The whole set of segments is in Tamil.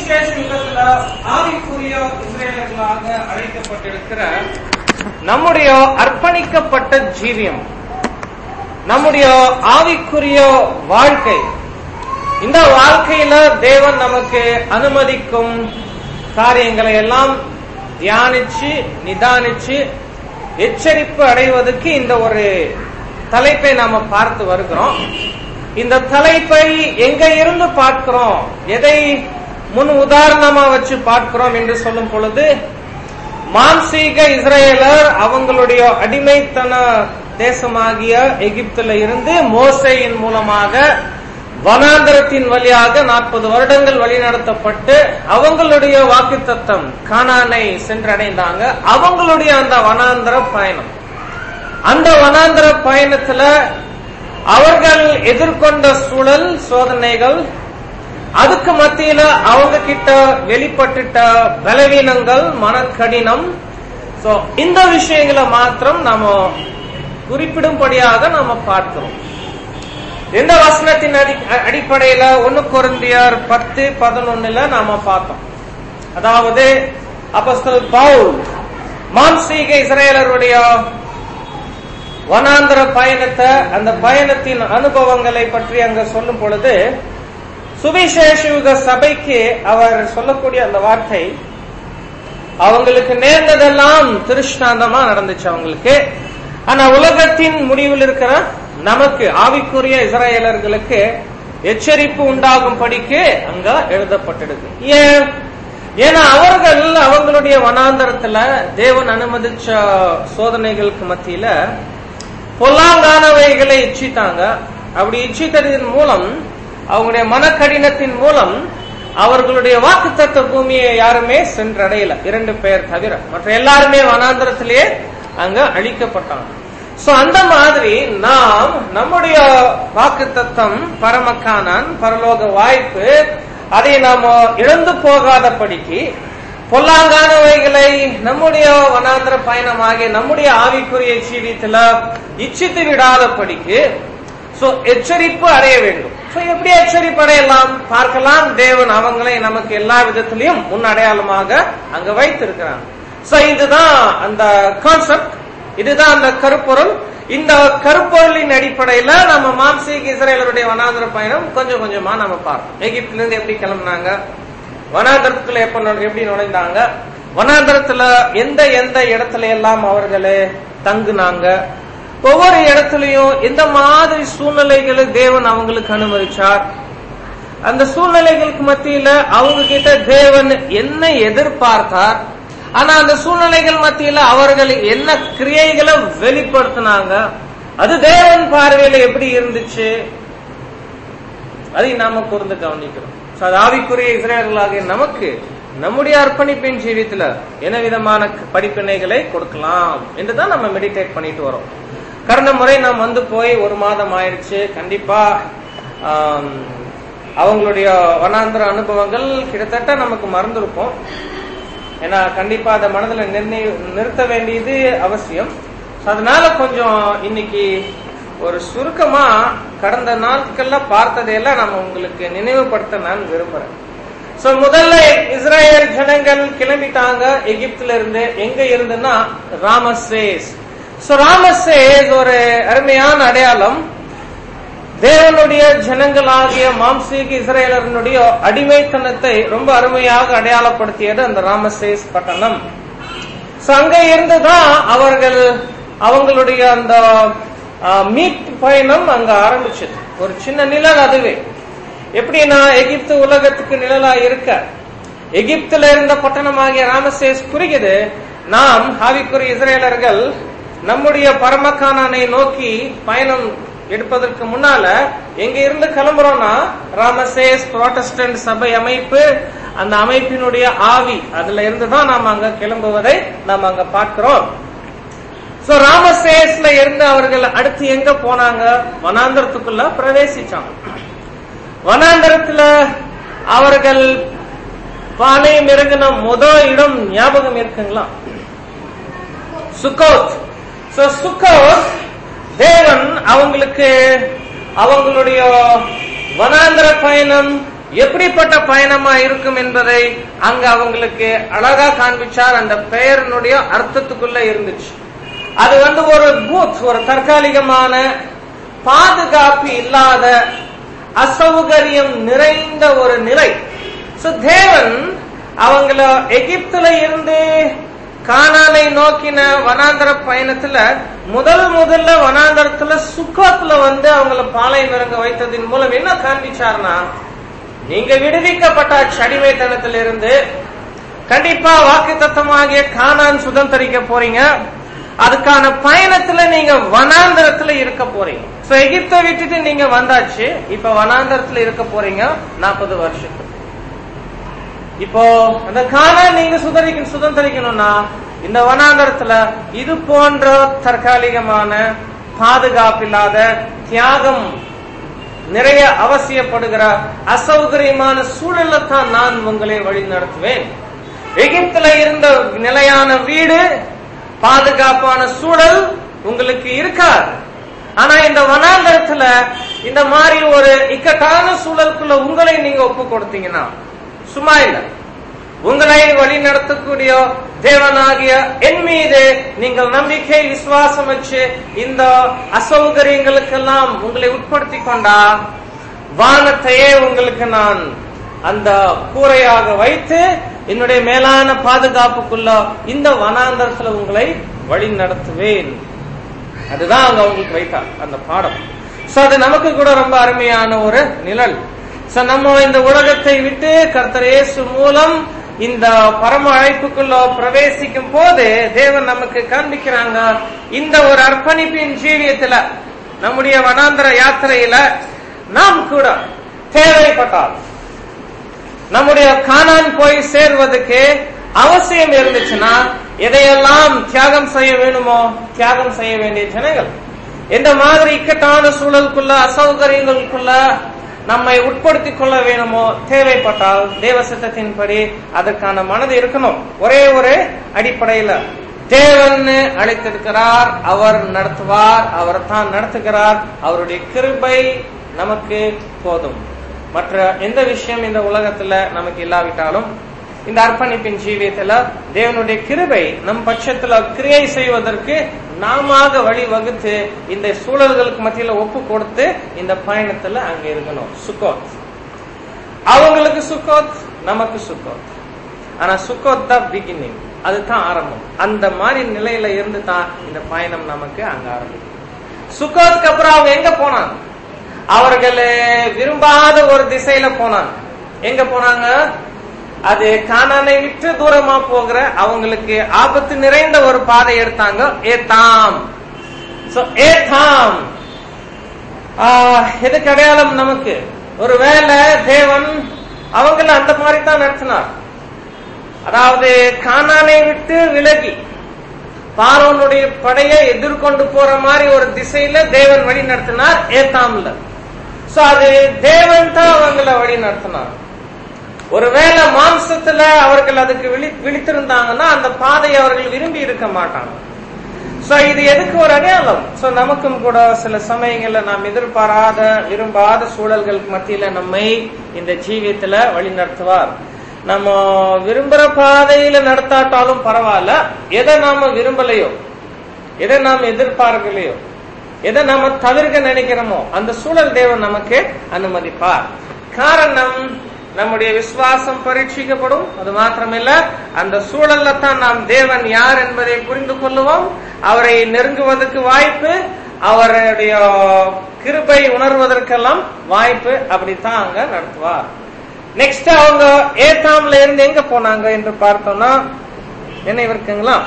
சுவிசேஷ யுகத்துல ஆவிக்குரிய இஸ்ரேலர்களாக அழைக்கப்பட்டிருக்கிற நம்முடைய அர்ப்பணிக்கப்பட்ட ஜீவியம் நம்முடைய ஆவிக்குரிய வாழ்க்கை இந்த வாழ்க்கையில தேவன் நமக்கு அனுமதிக்கும் காரியங்களை எல்லாம் தியானிச்சு நிதானிச்சு எச்சரிப்பு அடைவதற்கு இந்த ஒரு தலைப்பை நாம பார்த்து வருகிறோம் இந்த தலைப்பை எங்க இருந்து பார்க்கிறோம் எதை முன் உதாரணமா வச்சு பார்க்கிறோம் என்று சொல்லும் பொழுது மாம்சீக இஸ்ரேலர் அவங்களுடைய அடிமைத்தன தேசமாகிய எகிப்துல இருந்து மோசையின் மூலமாக வனாந்தரத்தின் வழியாக நாற்பது வருடங்கள் வழிநடத்தப்பட்டு அவங்களுடைய வாக்கு தத்தம் கானானை சென்றடைந்தாங்க அவங்களுடைய அந்த வனாந்தர பயணம் அந்த வனாந்தர பயணத்துல அவர்கள் எதிர்கொண்ட சூழல் சோதனைகள் அதுக்கு மத்தியில அவங்க கிட்ட வெளிப்பட்டுட்ட பலவீனங்கள் மனக்கடினம் சோ இந்த விஷயங்களை மாத்திரம் நாம குறிப்பிடும்படியாக நாம பார்க்கிறோம் இந்த வசனத்தின் அடி அடிப்படையில ஒன்னு குருந்தியர் பத்து பதினொன்னுல நாம பார்த்தோம் அதாவது அப்பஸ்தல் பவுல் மாம்சீக இஸ்ரேலருடைய வனாந்தர பயணத்தை அந்த பயணத்தின் அனுபவங்களை பற்றி அங்க சொல்லும் பொழுது சுவிசேஷ யுக சபைக்கு அவர் சொல்லக்கூடிய அந்த வார்த்தை அவங்களுக்கு நேர்ந்ததெல்லாம் திருஷ்டாந்தமா நடந்துச்சு அவங்களுக்கு ஆனா உலகத்தின் முடிவில் இருக்கிற நமக்கு ஆவிக்குரிய இஸ்ரேலர்களுக்கு எச்சரிப்பு உண்டாகும் படிக்கு அங்க எழுதப்பட்டிருக்கு ஏன் ஏன்னா அவர்கள் அவங்களுடைய வனாந்தரத்துல தேவன் அனுமதிச்ச சோதனைகளுக்கு மத்தியில பொல்லாங்கானவைகளை இச்சித்தாங்க அப்படி இச்சித்ததின் மூலம் அவங்களுடைய மனக்கடினத்தின் மூலம் அவர்களுடைய வாக்குத்தத்த பூமியை யாருமே சென்றடையல இரண்டு பேர் தவிர மற்ற எல்லாருமே வனாந்தரத்திலேயே அங்க அழிக்கப்பட்டாங்க சோ அந்த மாதிரி நாம் நம்முடைய வாக்கு தத்தம் பரமக்கானான் பரலோக வாய்ப்பு அதை நாம இழந்து போகாதபடிக்கு பொல்லாங்கானவைகளை நம்முடைய வனாந்திர பயணமாகிய நம்முடைய ஆவிக்குரிய ஜீவியத்துல இச்சித்து விடாதபடிக்கு சோ எச்சரிப்பு அடைய வேண்டும் சோ எப்படி எச்சரிப்பு அடையலாம் பார்க்கலாம் தேவன் அவங்களை நமக்கு எல்லா விதத்திலையும் முன் அடையாளமாக அங்க வைத்திருக்கிறாங்க சோ இதுதான் அந்த கான்செப்ட் இதுதான் அந்த கருப்பொருள் இந்த கருப்பொருளின் அடிப்படையில நம்ம மாம்சீக இஸ்ரேலருடைய வனாந்திர பயணம் கொஞ்சம் கொஞ்சமா நம்ம பார்ப்போம் எகிப்துல இருந்து எப்படி கிளம்புனாங்க வனாந்திரத்துல எப்ப நுழை- எப்படி நுழைந்தாங்க வனாந்திரத்துல எந்த எந்த இடத்துல எல்லாம் அவர்கள் தங்குனாங்க ஒவ்வொரு இடத்துலயும் எந்த மாதிரி சூழ்நிலைகளை தேவன் அவங்களுக்கு அனுமதிச்சார் அந்த சூழ்நிலைகளுக்கு மத்தியில அவங்க கிட்ட தேவன் என்ன எதிர்பார்த்தார் ஆனா அந்த சூழ்நிலைகள் மத்தியில அவர்கள் என்ன கிரியைகளை வெளிப்படுத்தினாங்க அது தேவன் பார்வையில எப்படி இருந்துச்சு அதை நாம கூர்ந்து கவனிக்கிறோம் So, அது ஆவிக்குரிய இஸ்ரேலர்களாகிய நமக்கு நம்முடைய அர்ப்பணிப்பின் ஜீவித்துல என்ன விதமான படிப்பினைகளை கொடுக்கலாம் என்றுதான் நம்ம மெடிடேட் பண்ணிட்டு வரோம் கடந்த முறை நாம் வந்து போய் ஒரு மாதம் ஆயிடுச்சு கண்டிப்பா ஆம், அவங்களுடைய வனாந்திர அனுபவங்கள் கிட்டத்தட்ட நமக்கு மறந்திருக்கும் ஏன்னா கண்டிப்பா அதை மனதில் நிர்ணய நிறுத்த வேண்டியது அவசியம் So, அதனால கொஞ்சம் இன்னைக்கு ஒரு சுருக்கமா கடந்த நாட்கள்ல பார்த்ததையெல்லாம் நம்ம உங்களுக்கு நினைவுபடுத்த நான் விரும்புறேன் சோ முதல்ல இஸ்ரேல் ஜனங்கள் கிளம்பிட்டாங்க எகிப்துல இருந்து எங்க இருந்துன்னா ராமசேஸ் சோ ராமசேஸ் ஒரு அருமையான அடையாளம் தேவனுடைய ஜனங்களாகிய மாம்சீக இஸ்ரேலர்களுடைய அடிமைத்தனத்தை ரொம்ப அருமையாக அடையாளப்படுத்தியது அந்த ராமசேஸ் பட்டணம் So, அங்க இருந்துதான் அவர்கள் அவங்களுடைய அந்த மீட் பயணம் அங்க ஆரம்பிச்சது ஒரு சின்ன நிழல் அதுவே எப்படின்னா எகிப்து உலகத்துக்கு நிழலா இருக்க எகிப்துல இருந்த பட்டணமாகிய ராமசேஸ் குறிக்குது நாம் ஆவிக்குரிய இஸ்ரேலர்கள் நம்முடைய பரமக்கானனை நோக்கி பயணம் எடுப்பதற்கு முன்னால எங்க இருந்து கிளம்புறோம்னா ராமசேஸ் புரோட்டஸ்டன்ட் சபை அமைப்பு அந்த அமைப்பினுடைய ஆவி அதுல இருந்து தான் நாம அங்க கிளம்புவதை நாம அங்க பார்க்கிறோம் சோ ராமசேஸ்ல இருந்து அவர்கள் அடுத்து எங்க போனாங்க வனாந்தரத்துக்குள்ள பிரவேசிச்சாங்க வனாந்தரத்துல அவர்கள் பாளையம் இறங்கின முதல் இடம் ஞாபகம் இருக்குங்களா சுக்கோத் சோ சுக்கோத் தேவன் அவங்களுக்கு அவங்களுடைய வனாந்தர பயணம் எப்படிப்பட்ட பயணமா இருக்கும் என்பதை அங்க அவங்களுக்கு அழகா காண்பிச்சார் அந்த பெயரினுடைய அர்த்தத்துக்குள்ள இருந்துச்சு அது வந்து ஒரு பூத் ஒரு தற்காலிகமான பாதுகாப்பு இல்லாத அசௌகரியம் நிறைந்த ஒரு நிலை சோ தேவன் அவங்கள எகிப்துல இருந்து கானானை நோக்கின வனாந்தர பயணத்துல முதல் முதல்ல வனாந்தரத்துல சுக்கோத்துல வந்து அவங்கள பாளையம் இறங்க வைத்ததின் மூலம் என்ன காண்பிச்சார்னா நீங்க விடுவிக்கப்பட்ட அடிமைத்தனத்திலிருந்து கண்டிப்பா வாக்கு தத்தமாகிய கானான் சுதந்திரிக்க போறீங்க அதுக்கான பயணத்துல நீங்க வனாந்தரத்துல இருக்க போறீங்க சோ எகிப்தை விட்டுட்டு நீங்க வந்தாச்சு இப்ப வனாந்தரத்துல இருக்க போறீங்க நாற்பது வருஷத்துக்கு இப்போ அந்த கானான் நீங்க சுதரிக்க சுதந்திரிக்கணும்னா இந்த வனாந்தரத்துல இது போன்ற தற்காலிகமான பாதுகாப்பில்லாத தியாகம் நிறைய அவசியப்படுகிற அசௌகரியமான சூழல்ல தான் நான் உங்களை வழி நடத்துவேன் எகிப்துல இருந்த நிலையான வீடு பாதுகாப்பான சூழல் உங்களுக்கு இருக்காது ஆனா இந்த வனாந்தரத்துல இந்த மாதிரி ஒரு இக்கட்டான சூழலுக்குள்ள உங்களை நீங்க ஒப்பு கொடுத்தீங்கன்னா சும்மா இல்ல உங்களை வழி நடத்தக்கூடிய தேவனாகிய என் மீது நீங்கள் நம்பிக்கை விசுவாசம் வச்சு இந்த அசௌகரியங்களுக்கெல்லாம் உங்களை உட்படுத்தி கொண்டா வானத்தையே உங்களுக்கு நான் அந்த கூரையாக வைத்து என்னுடைய மேலான பாதுகாப்புக்குள்ள இந்த வனாந்தரத்துல உங்களை வழி நடத்துவேன் அதுதான் அங்க அவங்களுக்கு வைத்தார் அந்த பாடம் சோ அது நமக்கு கூட ரொம்ப அருமையான ஒரு நிழல் சோ நம்ம இந்த உலகத்தை விட்டு கர்த்தர் இயேசு மூலம் இந்த பரம அழைப்புக்குள்ள பிரவேசிக்கும் போது தேவன் நமக்கு காண்பிக்கிறாங்க இந்த ஒரு அர்ப்பணிப்பின் ஜீவியத்துல நம்முடைய வனாந்தர யாத்திரையில நாம் கூட தேவைப்பட்டால் நம்முடைய காணான் போய் சேர்வதற்கு அவசியம் இருந்துச்சுன்னா எதையெல்லாம் தியாகம் செய்ய வேணுமோ தியாகம் செய்ய வேண்டிய ஜனங்கள் எந்த மாதிரி இக்கட்டான சூழலுக்குள்ள அசௌகரியங்களுக்குள்ள நம்மை உட்படுத்திக் கொள்ள வேணுமோ தேவைப்பட்டால் தேவ சித்தத்தின்படி அதற்கான மனது இருக்கணும் ஒரே ஒரு அடிப்படையில தேவன் அழைத்திருக்கிறார் அவர் நடத்துவார் அவர் தான் நடத்துகிறார் அவருடைய கிருபை நமக்கு போதும் மற்ற எந்த விஷயம் இந்த உலகத்துல நமக்கு இல்லாவிட்டாலும் இந்த அர்ப்பணிப்பின் ஜீவியத்துல தேவனுடைய கிருபை நம் பட்சத்துல கிரியை செய்வதற்கு நாம வழி வகுத்து இந்த சூழல்களுக்கு மத்தியில ஒப்பு கொடுத்து இந்த பயணத்துல அங்க இருக்கணும் சுக்கோத் அவங்களுக்கு சுக்கோத் நமக்கு சுக்கோத் ஆனா சுக்கோத் தான் பிகினிங் அதுதான் ஆரம்பம் அந்த மாதிரி நிலையில இருந்து தான் இந்த பயணம் நமக்கு அங்க ஆரம்பிக்கும் சுக்கோத்துக்கு அப்புறம் அவங்க எங்க போனாங்க அவர்கள் விரும்பாத ஒரு திசையில போனாங்க எங்க போனாங்க அது கானானை விட்டு தூரமா போகிற அவங்களுக்கு ஆபத்து நிறைந்த ஒரு பாதை எடுத்தாங்க ஏத்தாம் ஏத்தாம் எதுக்கு அடையாளம் நமக்கு ஒருவேளை தேவன் அவங்கள அந்த மாதிரி தான் நடத்தினார் அதாவது கானானை விட்டு விலகி பார்வனுடைய படையை எதிர்கொண்டு போற மாதிரி ஒரு திசையில தேவன் வழி நடத்தினார் ஏத்தாம்ல சோ அது தேவன் தான் அவங்கள வழி நடத்தினார் ஒருவேளை மாம்சத்துல அவர்கள் அதுக்கு விழி விழித்திருந்தாங்கன்னா அந்த பாதையை அவர்கள் விரும்பி இருக்க மாட்டாங்க சோ இது எதுக்கு ஒரு அடையாளம் சோ நமக்கும் கூட சில சமயங்கள்ல நாம் எதிர்பாராத விரும்பாத சூழல்களுக்கு மத்தியில நம்மை இந்த ஜீவியத்துல வழி நடத்துவார் நம்ம விரும்புற பாதையில நடத்தாட்டாலும் பரவாயில்ல எதை நாம விரும்பலையோ எதை நாம் எதிர்பார்க்கலையோ எதை நாம தவிர்க்க நினைக்கிறோமோ அந்த சூழல் தேவன் நமக்கு அனுமதிப்பார் காரணம் நம்முடைய விசுவாசம் பரீட்சிக்கப்படும் அது மாத்திரமில்ல அந்த சூழல்ல தான் நாம் தேவன் யார் என்பதை புரிந்து கொள்ளுவோம் அவரை நெருங்குவதற்கு வாய்ப்பு அவருடைய கிருபை உணர்வதற்கெல்லாம் வாய்ப்பு அப்படித்தான் அங்க நடத்துவார் நெக்ஸ்ட் அவங்க ஏத்தாம்ல இருந்து எங்க போனாங்க என்று பார்த்தோம்னா என்ன இருக்குங்களா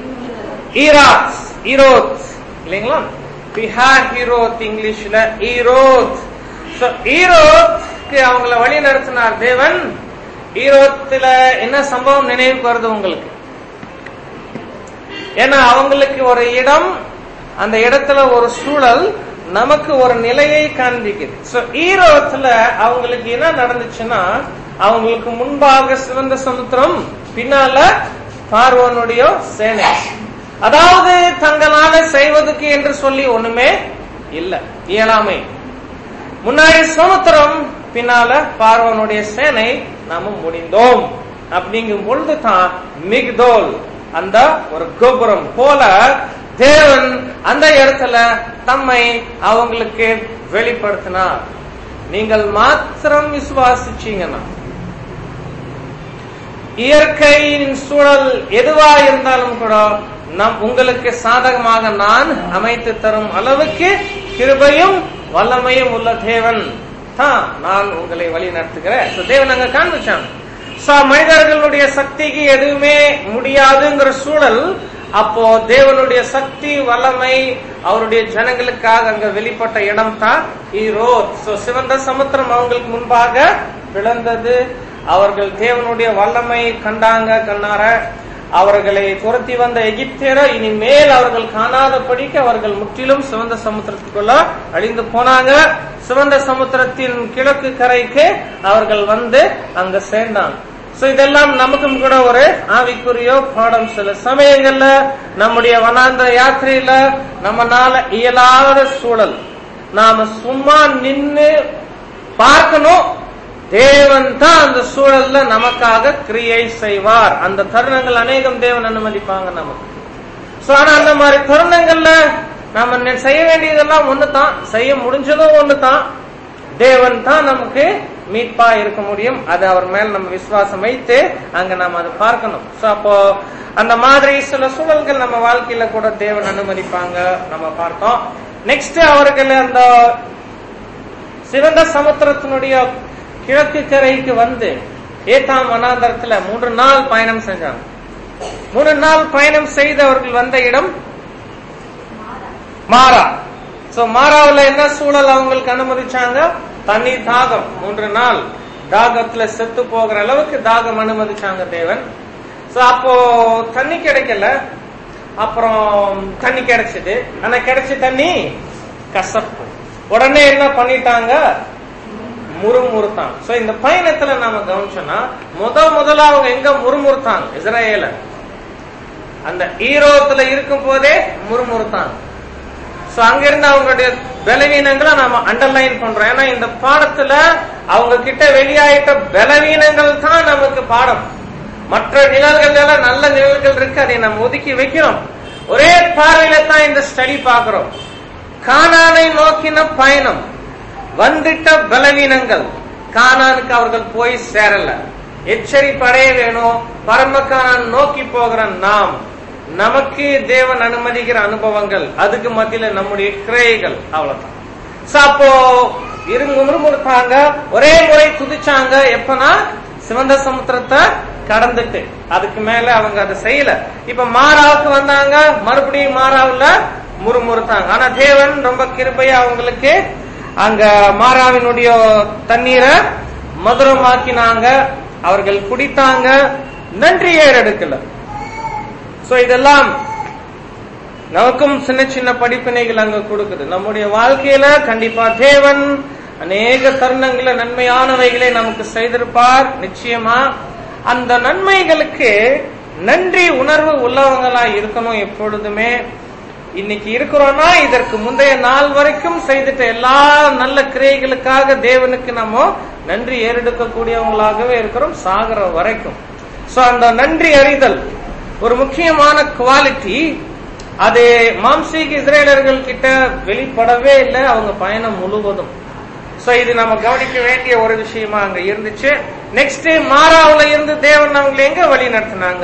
ஈராத் ஈரோத் இல்லைங்களா பிஹார் ஈரோத் இங்கிலீஷ்ல ஈரோத் ஈரோத்க்கு அவங்கள வழி நடத்தினார் தேவன் ஈரோத்துல என்ன சம்பவம் நினைவுக்கு வருது உங்களுக்கு ஏன்னா அவங்களுக்கு ஒரு இடம் அந்த இடத்துல ஒரு சூழல் நமக்கு ஒரு நிலையை காண்பிக்குது சோ ஈரோத்துல அவங்களுக்கு என்ன நடந்துச்சுன்னா அவங்களுக்கு முன்பாக சிவந்த சமுத்திரம் பின்னால பார்வனுடைய சேனை அதாவது தங்களால செய்வதற்கு என்று சொல்லி ஒண்ணுமே இல்ல இயலாமை முன்னாடி சமுத்திரம் பின்னால பார்வனுடைய சேனை நாம முடிந்தோம் அப்படிங்கும் பொழுது தான் மிக்தோல் அந்த ஒரு கோபுரம் போல தேவன் அந்த இடத்துல தம்மை அவங்களுக்கு வெளிப்படுத்தினார் நீங்கள் மாத்திரம் விசுவாசிச்சீங்கன்னா இயற்கையின் சூழல் எதுவா இருந்தாலும் கூட நம் உங்களுக்கு சாதகமாக நான் அமைத்து தரும் அளவுக்கு கிருபையும் வல்லமையும் உள்ள தேவன் தான் நான் உங்களை வழி நடத்துகிறேன் So, தேவன் அங்க காண்பிச்சான் So, மனிதர்களுடைய சக்திக்கு எதுவுமே முடியாதுங்கிற சூழல் அப்போ தேவனுடைய சக்தி வல்லமை அவருடைய ஜனங்களுக்காக அங்க வெளிப்பட்ட இடம் தான் ஈரோட் சோ சிவந்த சமுத்திரம் அவங்களுக்கு முன்பாக பிளந்தது அவர்கள் தேவனுடைய வல்லமை கண்டாங்க கண்ணார அவர்களை துரத்தி வந்த எகிப்தியரை இனிமேல் அவர்கள் காணாதபடிக்கு அவர்கள் முற்றிலும் சிவந்த சமுத்திரத்துக்குள்ள அழிந்து போனாங்க சிவந்த சமுத்திரத்தின் கிழக்கு கரைக்கு அவர்கள் வந்து அங்க சேர்ந்தாங்க சோ இதெல்லாம் நமக்கும் கூட ஒரு ஆவிக்குரியோ பாடம் சில சமயங்கள்ல நம்முடைய வனாந்த யாத்திரையில நம்மனால இயலாத சூழல் நாம சும்மா நின்னு பார்க்கணும் தேவன் தான் அந்த சூழல்ல நமக்காக கிரியை செய்வார் அந்த தருணங்கள் அநேகம் தேவன் அனுமதிப்பாங்க நமக்கு சோ ஆனா அந்த மாதிரி தருணங்கள்ல நாம நெ- செய்ய வேண்டியதெல்லாம் ஒண்ணுதான் செய்ய முடிஞ்சதும் ஒண்ணுதான் தேவன் தான் நமக்கு மீட்பா இருக்க முடியும் அது அவர் மேல் நம்ம விசுவாசம் வைத்து அங்க நாம அதை பார்க்கணும் சோ அப்போ அந்த மாதிரி சில சூழல்கள் நம்ம வாழ்க்கையில கூட தேவன் அனுமதிப்பாங்க நம்ம பார்த்தோம் நெக்ஸ்ட் அவர்கள் அந்த சிவந்த சமுத்திரத்தினுடைய கிழக்கு கரைக்கு வந்து ஏத்தாம் வனாந்தரத்துல மூன்று நாள் பயணம் செஞ்சாங்க மூணு நாள் பயணம் செய்து அவர்கள் வந்த இடம் மாறா சோ மாறாவுல என்ன சூழல் அவங்களுக்கு அனுமதிச்சாங்க தண்ணி தாகம் மூன்று நாள் தாகத்துல செத்து போகிற அளவுக்கு தாகம் அனுமதிச்சாங்க தேவன் சோ அப்போ தண்ணி கிடைக்கல அப்புறம் தண்ணி கிடைச்சது ஆனா கிடைச்ச தண்ணி கசப்பு உடனே என்ன பண்ணிட்டாங்க முறுமுறுத்தாங்க சோ இந்த பயணத்துல நாம கவனிச்சோம்னா முத முதல்ல அவங்க எங்க முறுமுறுத்தாங்க இஸ்ரேல அந்த ஈரோத்துல இருக்கும் போதே முறுமுறுத்தாங்க சோ அங்கிருந்து அவங்களுடைய பலவீனங்களை நாம அண்டர்லைன் பண்றோம் ஏன்னா இந்த பாடத்துல அவங்க கிட்ட வெளியாயிட்ட பலவீனங்கள் தான் நமக்கு பாடம் மற்ற நிழல்கள் எல்லாம் நல்ல நிழல்கள் இருக்கு அதை நம்ம ஒதுக்கி வைக்கிறோம் ஒரே பார்வையில தான் இந்த ஸ்டடி பாக்குறோம் கானானை நோக்கின பயணம் வந்துட்ட பலவீனங்கள் கானானுக்கு அவர்கள் போய் சேரல எச்சரிப்படைய வேணும் பரமக்கானான் நோக்கி போகிற நாம் நமக்கு தேவன் அனுமதிக்கிற அனுபவங்கள் அதுக்கு மத்தியில நம்முடைய கிரைகள் அவ்வளவுதான் So, அப்போ இருங்க முறுமுறுத்தாங்க ஒரே முறை துதிச்சாங்க எப்பனா சிவந்த சமுத்திரத்தை கடந்துட்டு அதுக்கு மேல அவங்க அதை செய்யல இப்ப மாறாவுக்கு வந்தாங்க மறுபடியும் மாறாவுல முறுமுறுத்தாங்க ஆனா தேவன் ரொம்ப கிருபையா அவங்களுக்கு அங்க மாறாவினுடைய தண்ணீரை மதுரமாக்கினாங்க அவர்கள் குடித்தாங்க நன்றி ஏறெடுக்கல சோ இதெல்லாம் நமக்கும் சின்ன சின்ன படிப்பினைகள் அங்க கொடுக்குது நம்முடைய வாழ்க்கையில கண்டிப்பா தேவன் அநேக தருணங்கள நன்மையானவைகளை நமக்கு செய்திருப்பார் நிச்சயமா அந்த நன்மைகளுக்கு நன்றி உணர்வு உள்ளவங்களா இருக்கணும் எப்பொழுதுமே இன்னைக்கு இருக்கிறோம்னா இதற்கு முந்தைய நாள் வரைக்கும் செய்துட்ட எல்லா நல்ல கிரியைகளுக்காக தேவனுக்கு நம்ம நன்றி ஏறெடுக்க கூடியவங்களாகவே இருக்கிறோம் சாகர வரைக்கும் சோ அந்த நன்றி அறிதல் ஒரு முக்கியமான குவாலிட்டி அது மாம்சீக இஸ்ரேலர்கள் கிட்ட வெளிப்படவே இல்லை அவங்க பயணம் முழுவதும் சோ இது நம்ம கவனிக்க வேண்டிய ஒரு விஷயமா அங்க இருந்துச்சு நெக்ஸ்ட் மாறாவுல இருந்து தேவன் அவங்களை எங்க வழி நடத்தினாங்க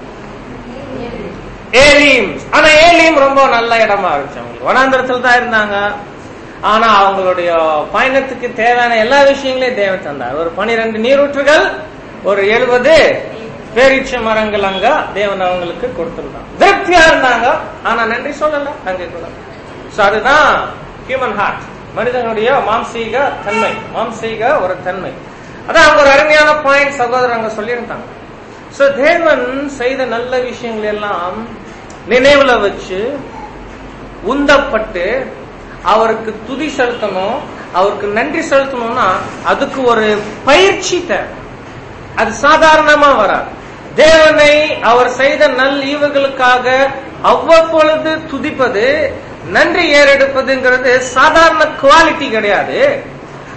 ஏலீம் ஆனா ஏலீம் ரொம்ப நல்ல இடமா இருந்துச்சு அவங்களுக்கு வனாந்திரத்துல தான் இருந்தாங்க ஆனா அவங்களுடைய பயணத்துக்கு தேவையான எல்லா விஷயங்களையும் தேவன் தந்தார் ஒரு பனிரெண்டு நீரூற்றுகள் ஒரு எழுபது பேரீட்ச மரங்கள் அங்க தேவன் அவங்களுக்கு கொடுத்திருந்தாங்க திருப்தியா இருந்தாங்க ஆனா நன்றி சொல்லல அங்க கூட சோ அதுதான் ஹியூமன் ஹார்ட் மனிதனுடைய மாம்சீக தன்மை மாம்சீக ஒரு தன்மை அதான் அவங்க ஒரு அருமையான பாயிண்ட் சகோதரர் அங்க சொல்லியிருந்தாங்க சோ தேவன் செய்த நல்ல விஷயங்கள் எல்லாம் நினைவுல வச்சு உந்தப்பட்டு அவருக்கு துதி செலுத்தணும் அவருக்கு நன்றி செலுத்தணும்னா அதுக்கு ஒரு பயிற்சி தேவை அது சாதாரணமா வராது தேவனை அவர் செய்த நல் ஈவுகளுக்காக அவ்வப்பொழுது துதிப்பது நன்றி ஏறெடுப்பதுங்கிறது சாதாரண குவாலிட்டி கிடையாது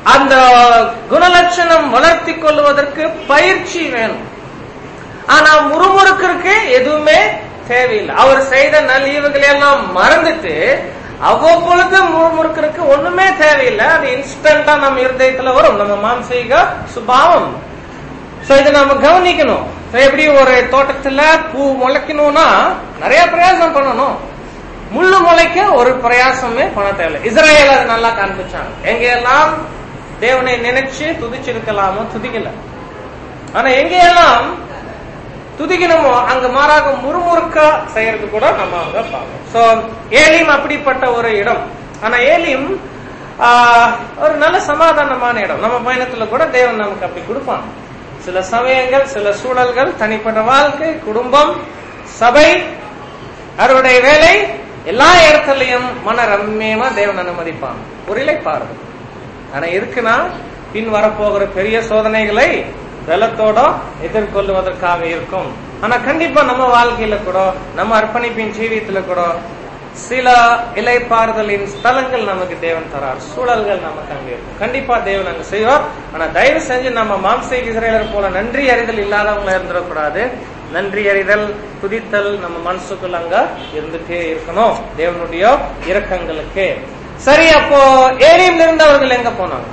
அந்த குணலட்சணம் வளர்த்தி கொள்வதற்கு பயிற்சி வேணும் ஆனா முறுமுறுக்கிறதுக்கு எதுவுமே தேவையில்லை அவர் செய்த நல்லீவுகளை எல்லாம் மறந்துட்டு அவ்வப்பொழுது முறுமுறுக்கிறதுக்கு ஒண்ணுமே தேவையில்லை அது இன்ஸ்டன்டா நம்ம இருதயத்துல வரும் நம்ம மாம்சீக சுபாவம் சோ இதை நம்ம கவனிக்கணும் So, எப்படி ஒரு தோட்டத்துல பூ முளைக்கணும்னா நிறைய பிரயாசம் பண்ணணும் முள்ளு முளைக்க ஒரு பிரயாசமே பண்ண தேவையில்லை இஸ்ரேல் அது நல்லா காண்பிச்சாங்க எங்க எல்லாம் தேவனை நினைச்சு துதிச்சிருக்கலாமோ துதிக்கல ஆனா எங்க எல்லாம் துதிக்கணுமோ அங்க மாறாக முறுமுறுக்க செய்யறது கூட நம்ம அங்க பார்க்கணும் சோ ஏலிம் அப்படிப்பட்ட ஒரு இடம் ஆனா ஏலிம் ஆஹ், ஒரு நல்ல சமாதானமான இடம் நம்ம பயணத்துல கூட தேவன் நமக்கு அப்படி கொடுப்பான் சில சமயங்கள் சில சூழல்கள் தனிப்பட்ட வாழ்க்கை குடும்பம் சபை அவருடைய வேலை எல்லா இடத்துலயும் மன ரம்மியமா தேவன் அனுமதிப்பான் ஒரு இலைப்பாறுதல் ஆனா இருக்குன்னா பின் வரப்போகிற பெரிய சோதனைகளை பலத்தோட எதிர்கொள்வதற்காக இருக்கும் ஆனா கண்டிப்பா நம்ம வாழ்க்கையில கூட நம்ம அர்ப்பணிப்பின் ஜீவியத்துல கூட சில இலைப்பாறுதலின் ஸ்தலங்கள் நமக்கு தேவன் தரார் சூழல்கள் நமக்கு அங்க இருக்கும் கண்டிப்பா தேவன் அங்க செய்வார் ஆனா தயவு செஞ்சு நம்ம மாம்சை இஸ்ரேலர் போல நன்றி அறிதல் இல்லாதவங்களா இருந்துடக்கூடாது நன்றி அறிதல் துதித்தல் நம்ம மனசுக்குள்ள அங்க இருந்துட்டே இருக்கணும் தேவனுடைய இரக்கங்களுக்கு சரி அப்போ ஏலியம்ல இருந்து அவர்கள் எங்க போனாங்க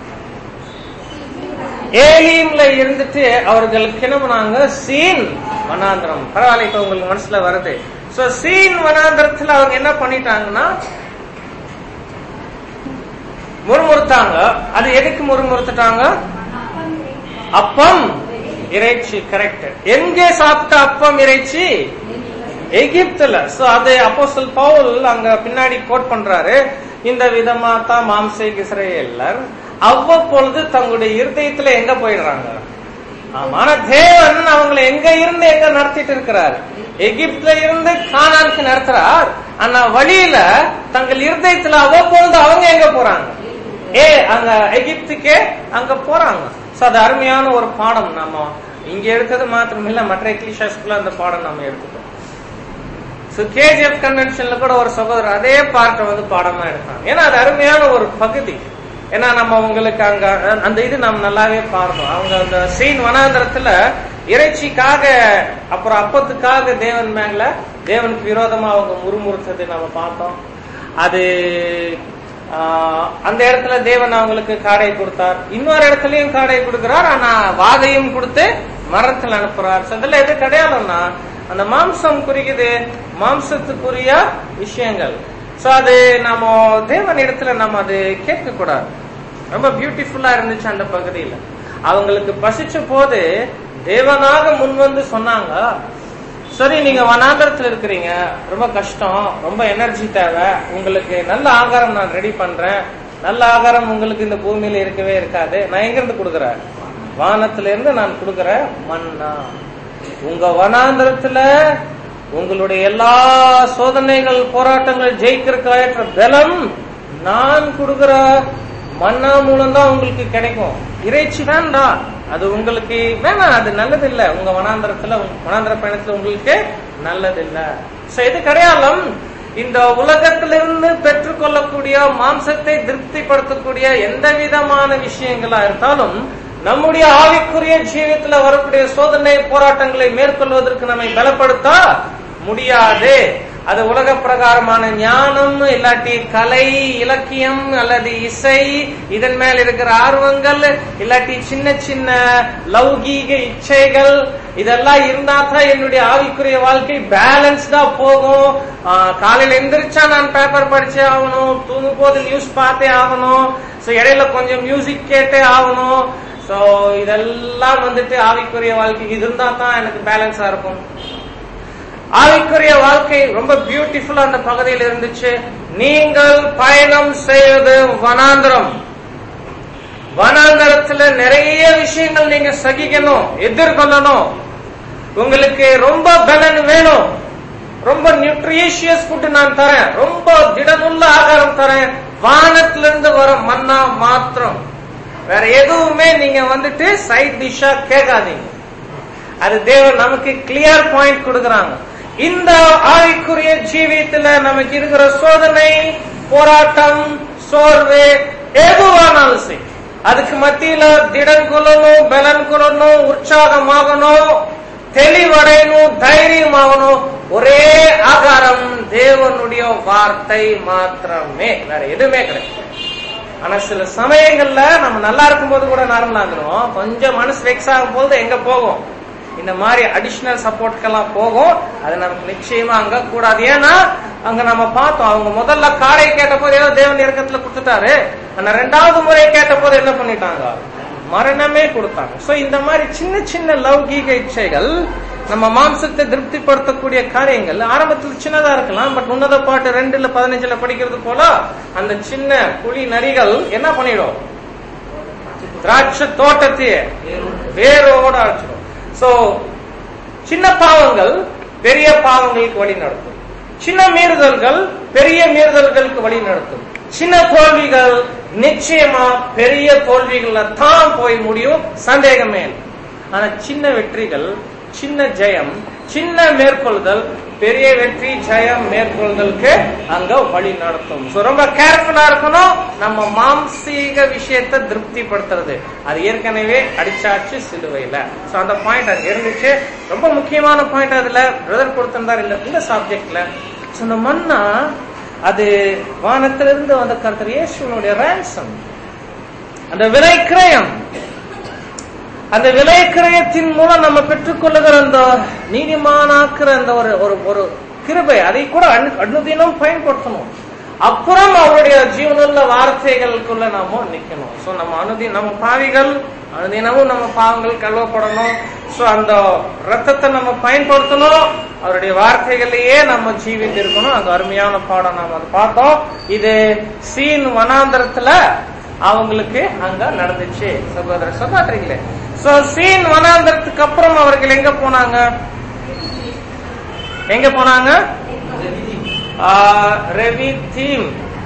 ஏலியம்ல இருந்துட்டு அவர்கள் கிளம்புனாங்க சீன் வனாந்திரம் பரவாயில்ல இப்ப உங்களுக்கு மனசுல வருது சோ சீன் வனாந்திரத்துல அவங்க என்ன பண்ணிட்டாங்கன்னா முறுமுறுத்தாங்க அது எதுக்கு முறுமுறுத்துட்டாங்க அப்பம் இறைச்சி கரெக்ட் எங்கே சாப்பிட்ட அப்பம் இறைச்சி எகிப்துல சோ அது அப்போஸ்தலன் பவுல் அங்க பின்னாடி கோட் பண்றாரு இந்த விதமா தான் மாம்சை இஸ்ரேலர் அவ்வப்பொழுது தங்களுடைய இருதயத்துல எங்க போயிடுறாங்க ஆமா, ஆனா தேவன் அவங்களை எங்க இருந்து எங்க நடத்திட்டு இருக்கிறார் எகிப்துல இருந்து கானானுக்கு நடத்துறார் ஆனா வழியில தங்கள் இருதயத்துல அவ்வப்பொழுது அவங்க எங்க போறாங்க ஏ அங்க எகிப்துக்கே அங்க போறாங்க சோ அது அருமையான ஒரு பாடம் நம்ம இங்க எடுத்தது மாத்திரம் இல்ல மற்ற எக்லிஷாஸ்குள்ள அந்த பாடம் நம்ம எடுத்துட்டோம் சோ கேஜிஎஃப் கன்வென்ஷன்ல கூட ஒரு சகோதரர் அதே பார்ட்டை வந்து பாடமா எடுத்தாங்க ஏன்னா அது அருமையான ஒரு பகுதி ஏன்னா நம்ம உங்களுக்கு அங்க அந்த இது நம்ம நல்லாவே பார்த்தோம் அவங்க அந்த சீன் வனாந்திரத்துல இறைச்சிக்காக அப்புறம் அப்பத்துக்காக தேவன் மேல தேவனுக்கு விரோதமா அவங்க முறுமுறுத்தது நம்ம பார்த்தோம் அது ஆஹ், அந்த இடத்துல தேவன் அவங்களுக்கு காடை கொடுத்தார் இன்னொரு இடத்துலயும் காடை கொடுக்கிறார் ஆனா வாதையும் கொடுத்து மரத்துல அனுப்புறார் So, இதுல எது கிடையாதுன்னா அந்த மாம்சம் குறிக்குது மாம்சத்துக்குரிய விஷயங்கள் சோ அது நம்ம தேவன் இடத்துல நம்ம அது கேட்க கூடாது ரொம்ப பியூட்டிஃபுல்லா இருந்துச்சு அந்த பகுதியில அவங்களுக்கு பசிச்ச போது தேவனாக முன் வந்து சொன்னாங்க சரி நீங்க வனாந்தரத்துல இருக்கிறீங்க ரொம்ப கஷ்டம் ரொம்ப எனர்ஜி தேவை உங்களுக்கு நல்ல ஆகாரம் நான் ரெடி பண்றேன் நல்ல ஆகாரம் உங்களுக்கு இந்த பூமியில இருக்கவே இருக்காது நான் எங்க இருந்து கொடுக்கறேன் வானத்துல இருந்து நான் கொடுக்கறேன் மண்ணா உங்க வனாந்தரத்துல உங்களுடைய எல்லா சோதனைகள் போராட்டங்கள் ஜெயிக்கிறதுக்காக பலம் நான் கொடுக்கிற மன்னா மூலம் தான் உங்களுக்கு கிடைக்கும் இறைச்சி வேண்டாம் அது உங்களுக்கு வேணாம் அது நல்லது இல்ல உங்க வனாந்தரத்துல உங்க வனாந்தர பயணத்துல உங்களுக்கு நல்லது இல்ல சோ இது கிடையாலும் இந்த உலகத்திலிருந்து பெற்றுக்கொள்ளக்கூடிய மாம்சத்தை திருப்திப்படுத்தக்கூடிய எந்த விதமான விஷயங்களா இருந்தாலும் நம்முடைய ஆவிக்குரிய ஜீவியத்துல வரக்கூடிய சோதனை போராட்டங்களை மேற்கொள்வதற்கு நம்மை பலப்படுத்த முடியாது அது உலக பிரகாரமான ஞானம் இல்லாட்டி கலை இலக்கியம் அல்லது இசை இதன் மேல் இருக்கிற ஆர்வங்கள் இல்லாட்டி சின்ன சின்ன லௌகீக இச்சைகள் இதெல்லாம் இருந்தா தான் என்னுடைய ஆவிக்குரிய வாழ்க்கை பேலன்ஸ்டா போகும் ஆஹ் காலையில எந்திரிச்சா நான் பேப்பர் படிச்சே ஆகணும் தூங்கும் போது நியூஸ் பார்த்தே ஆகணும் சோ இடையில கொஞ்சம் மியூசிக் கேட்டே ஆகணும் சோ இதெல்லாம் வந்துட்டு ஆவிக்குரிய வாழ்க்கை இருந்தா தான் எனக்கு பேலன்ஸா இருக்கும் ஆவிக்குரிய வாழ்க்கை ரொம்ப பியூட்டிஃபுல்லா அந்த பகுதியில் இருந்துச்சு நீங்கள் பயணம் செய்வது வனாந்திரம் வனாந்தரத்துல நிறைய விஷயங்கள் நீங்க சகிக்கணும் எதிர்கொள்ளணும் உங்களுக்கு ரொம்ப பலன் வேணும் ரொம்ப நியூட்ரிஷியஸ் ஃபுட் நான் தரேன் ரொம்ப திடமுள்ள ஆகாரம் தரேன் வானத்திலிருந்து வர மன்னா மாத்திரம் வேற எதுவுமே நீங்க வந்துட்டு சைட் டிஷ்ஷா கேட்காதீங்க அது தேவன் நமக்கு கிளியர் பாயிண்ட் கொடுக்கறாங்க இந்த ஆவிக்குரிய ஜீவியத்துல நமக்கு இருக்கிற சோதனை போராட்டம் சோர்வு எதுவானாலும் சரி அதுக்கு மத்தியில திடன் கொள்ளணும் பலன் கொள்ளணும் உற்சாகமாகணும் தெளிவடையணும் தைரியமாகணும் ஒரே ஆகாரம் தேவனுடைய வார்த்தை மாத்திரமே வேற எதுவுமே கிடையாது ஆனா சில சமயங்கள்ல நம்ம நல்லா இருக்கும்போது கூட நார்மலா இருந்துரும் கொஞ்சம் மனசு வெக்ஸ் ஆகும் போது எங்க போகும் இந்த மாதிரி அடிஷனல் சப்போர்ட்கெல்லாம் போகும் அது நமக்கு நிச்சயமா அங்க கூடாது ஏன்னா அங்க நம்ம பார்த்தோம் அவங்க முதல்ல காடை கேட்ட போது ஏதோ தேவன் இறக்கத்துல கொடுத்துட்டாரு ஆனா ரெண்டாவது முறை கேட்ட போது என்ன பண்ணிட்டாங்க மரணமே கொடுத்தாங்க சோ இந்த மாதிரி சின்ன சின்ன லௌகீக இச்சைகள் நம்ம மாம்சத்தை திருப்திப்படுத்தக்கூடிய காரியங்கள் ஆரம்பத்தில் சின்னதா இருக்கலாம் பட் உன்னத பாட்டு ரெண்டுல பதினஞ்சுல படிக்கிறது போல அந்த சின்ன புலி நரிகள் என்ன பண்ணிடும் திராட்சை தோட்டத்தையே வேரோட அழைச்சிடும் சோ சின்ன பாவங்கள் பெரிய பாவங்களுக்கு வழி நடத்தும் சின்ன மீறுதல்கள் பெரிய மீறுதல்களுக்கு வழி நடத்தும் சின்ன தோல்விகள் நிச்சயமா பெரிய தோல்விகள்ல தான் போய் முடியும் சந்தேகமே இல்லை. ஆனா சின்ன வெற்றிகள் சின்ன ஜெயம் சின்ன மேற்கொள்தல் பெரிய வெற்றி ஜெயம் மேற்கொள்தலுக்கு அங்க வழி நடத்தும் So, ரொம்ப கேர்ஃபுல்லா இருக்கணும் நம்ம மாம்சீக விஷயத்தை திருப்திப்படுத்துறது அது ஏற்கனவே அடிச்சாச்சு சிலுவையில சோ அந்த பாயிண்ட் அங்க இருந்துச்சு ரொம்ப முக்கியமான பாயிண்ட் அதுல பிரதர் கொடுத்திருந்தார் இல்ல இந்த சப்ஜெக்ட்ல சோ இந்த மண்ணா அது வானத்திலிருந்து வந்த கருத்தர் இயேசுனுடைய ransom அந்த விலை கிரயம் அந்த விலை கிரயத்தின் மூலம் நம்ம பெற்றுக்கொள்ளுகிற அந்த நீதிமானாக்குற அந்த ஒரு ஒரு ஒரு கிருபை அதை கூட அனு- அனுதினம் பயன்படுத்தணும் அப்புறம் அவருடைய ஜீவனுள்ள வார்த்தைகளுக்குள்ள நாம நிக்கணும் சோ நம்ம அனுதி நம்ம பாவிகள் அனுதினமும் நம்ம பாவங்கள் கழுவப்படணும் சோ அந்த ரத்தத்தை நம்ம பயன்படுத்தணும் அவருடைய வார்த்தைகளையே நம்ம ஜீவித்து இருக்கணும் அந்த அருமையான பாடம் நாம அதை பார்த்தோம் இது சீன் வனாந்தரத்துல அவங்களுக்கு அங்க நடந்துச்சு சகோதர சகோதரிகளே சோ சீன் வனாந்தரத்துக்கு அப்புறம் அவர்கள் எங்க போனாங்க எங்க போனாங்க ரெவி தீம்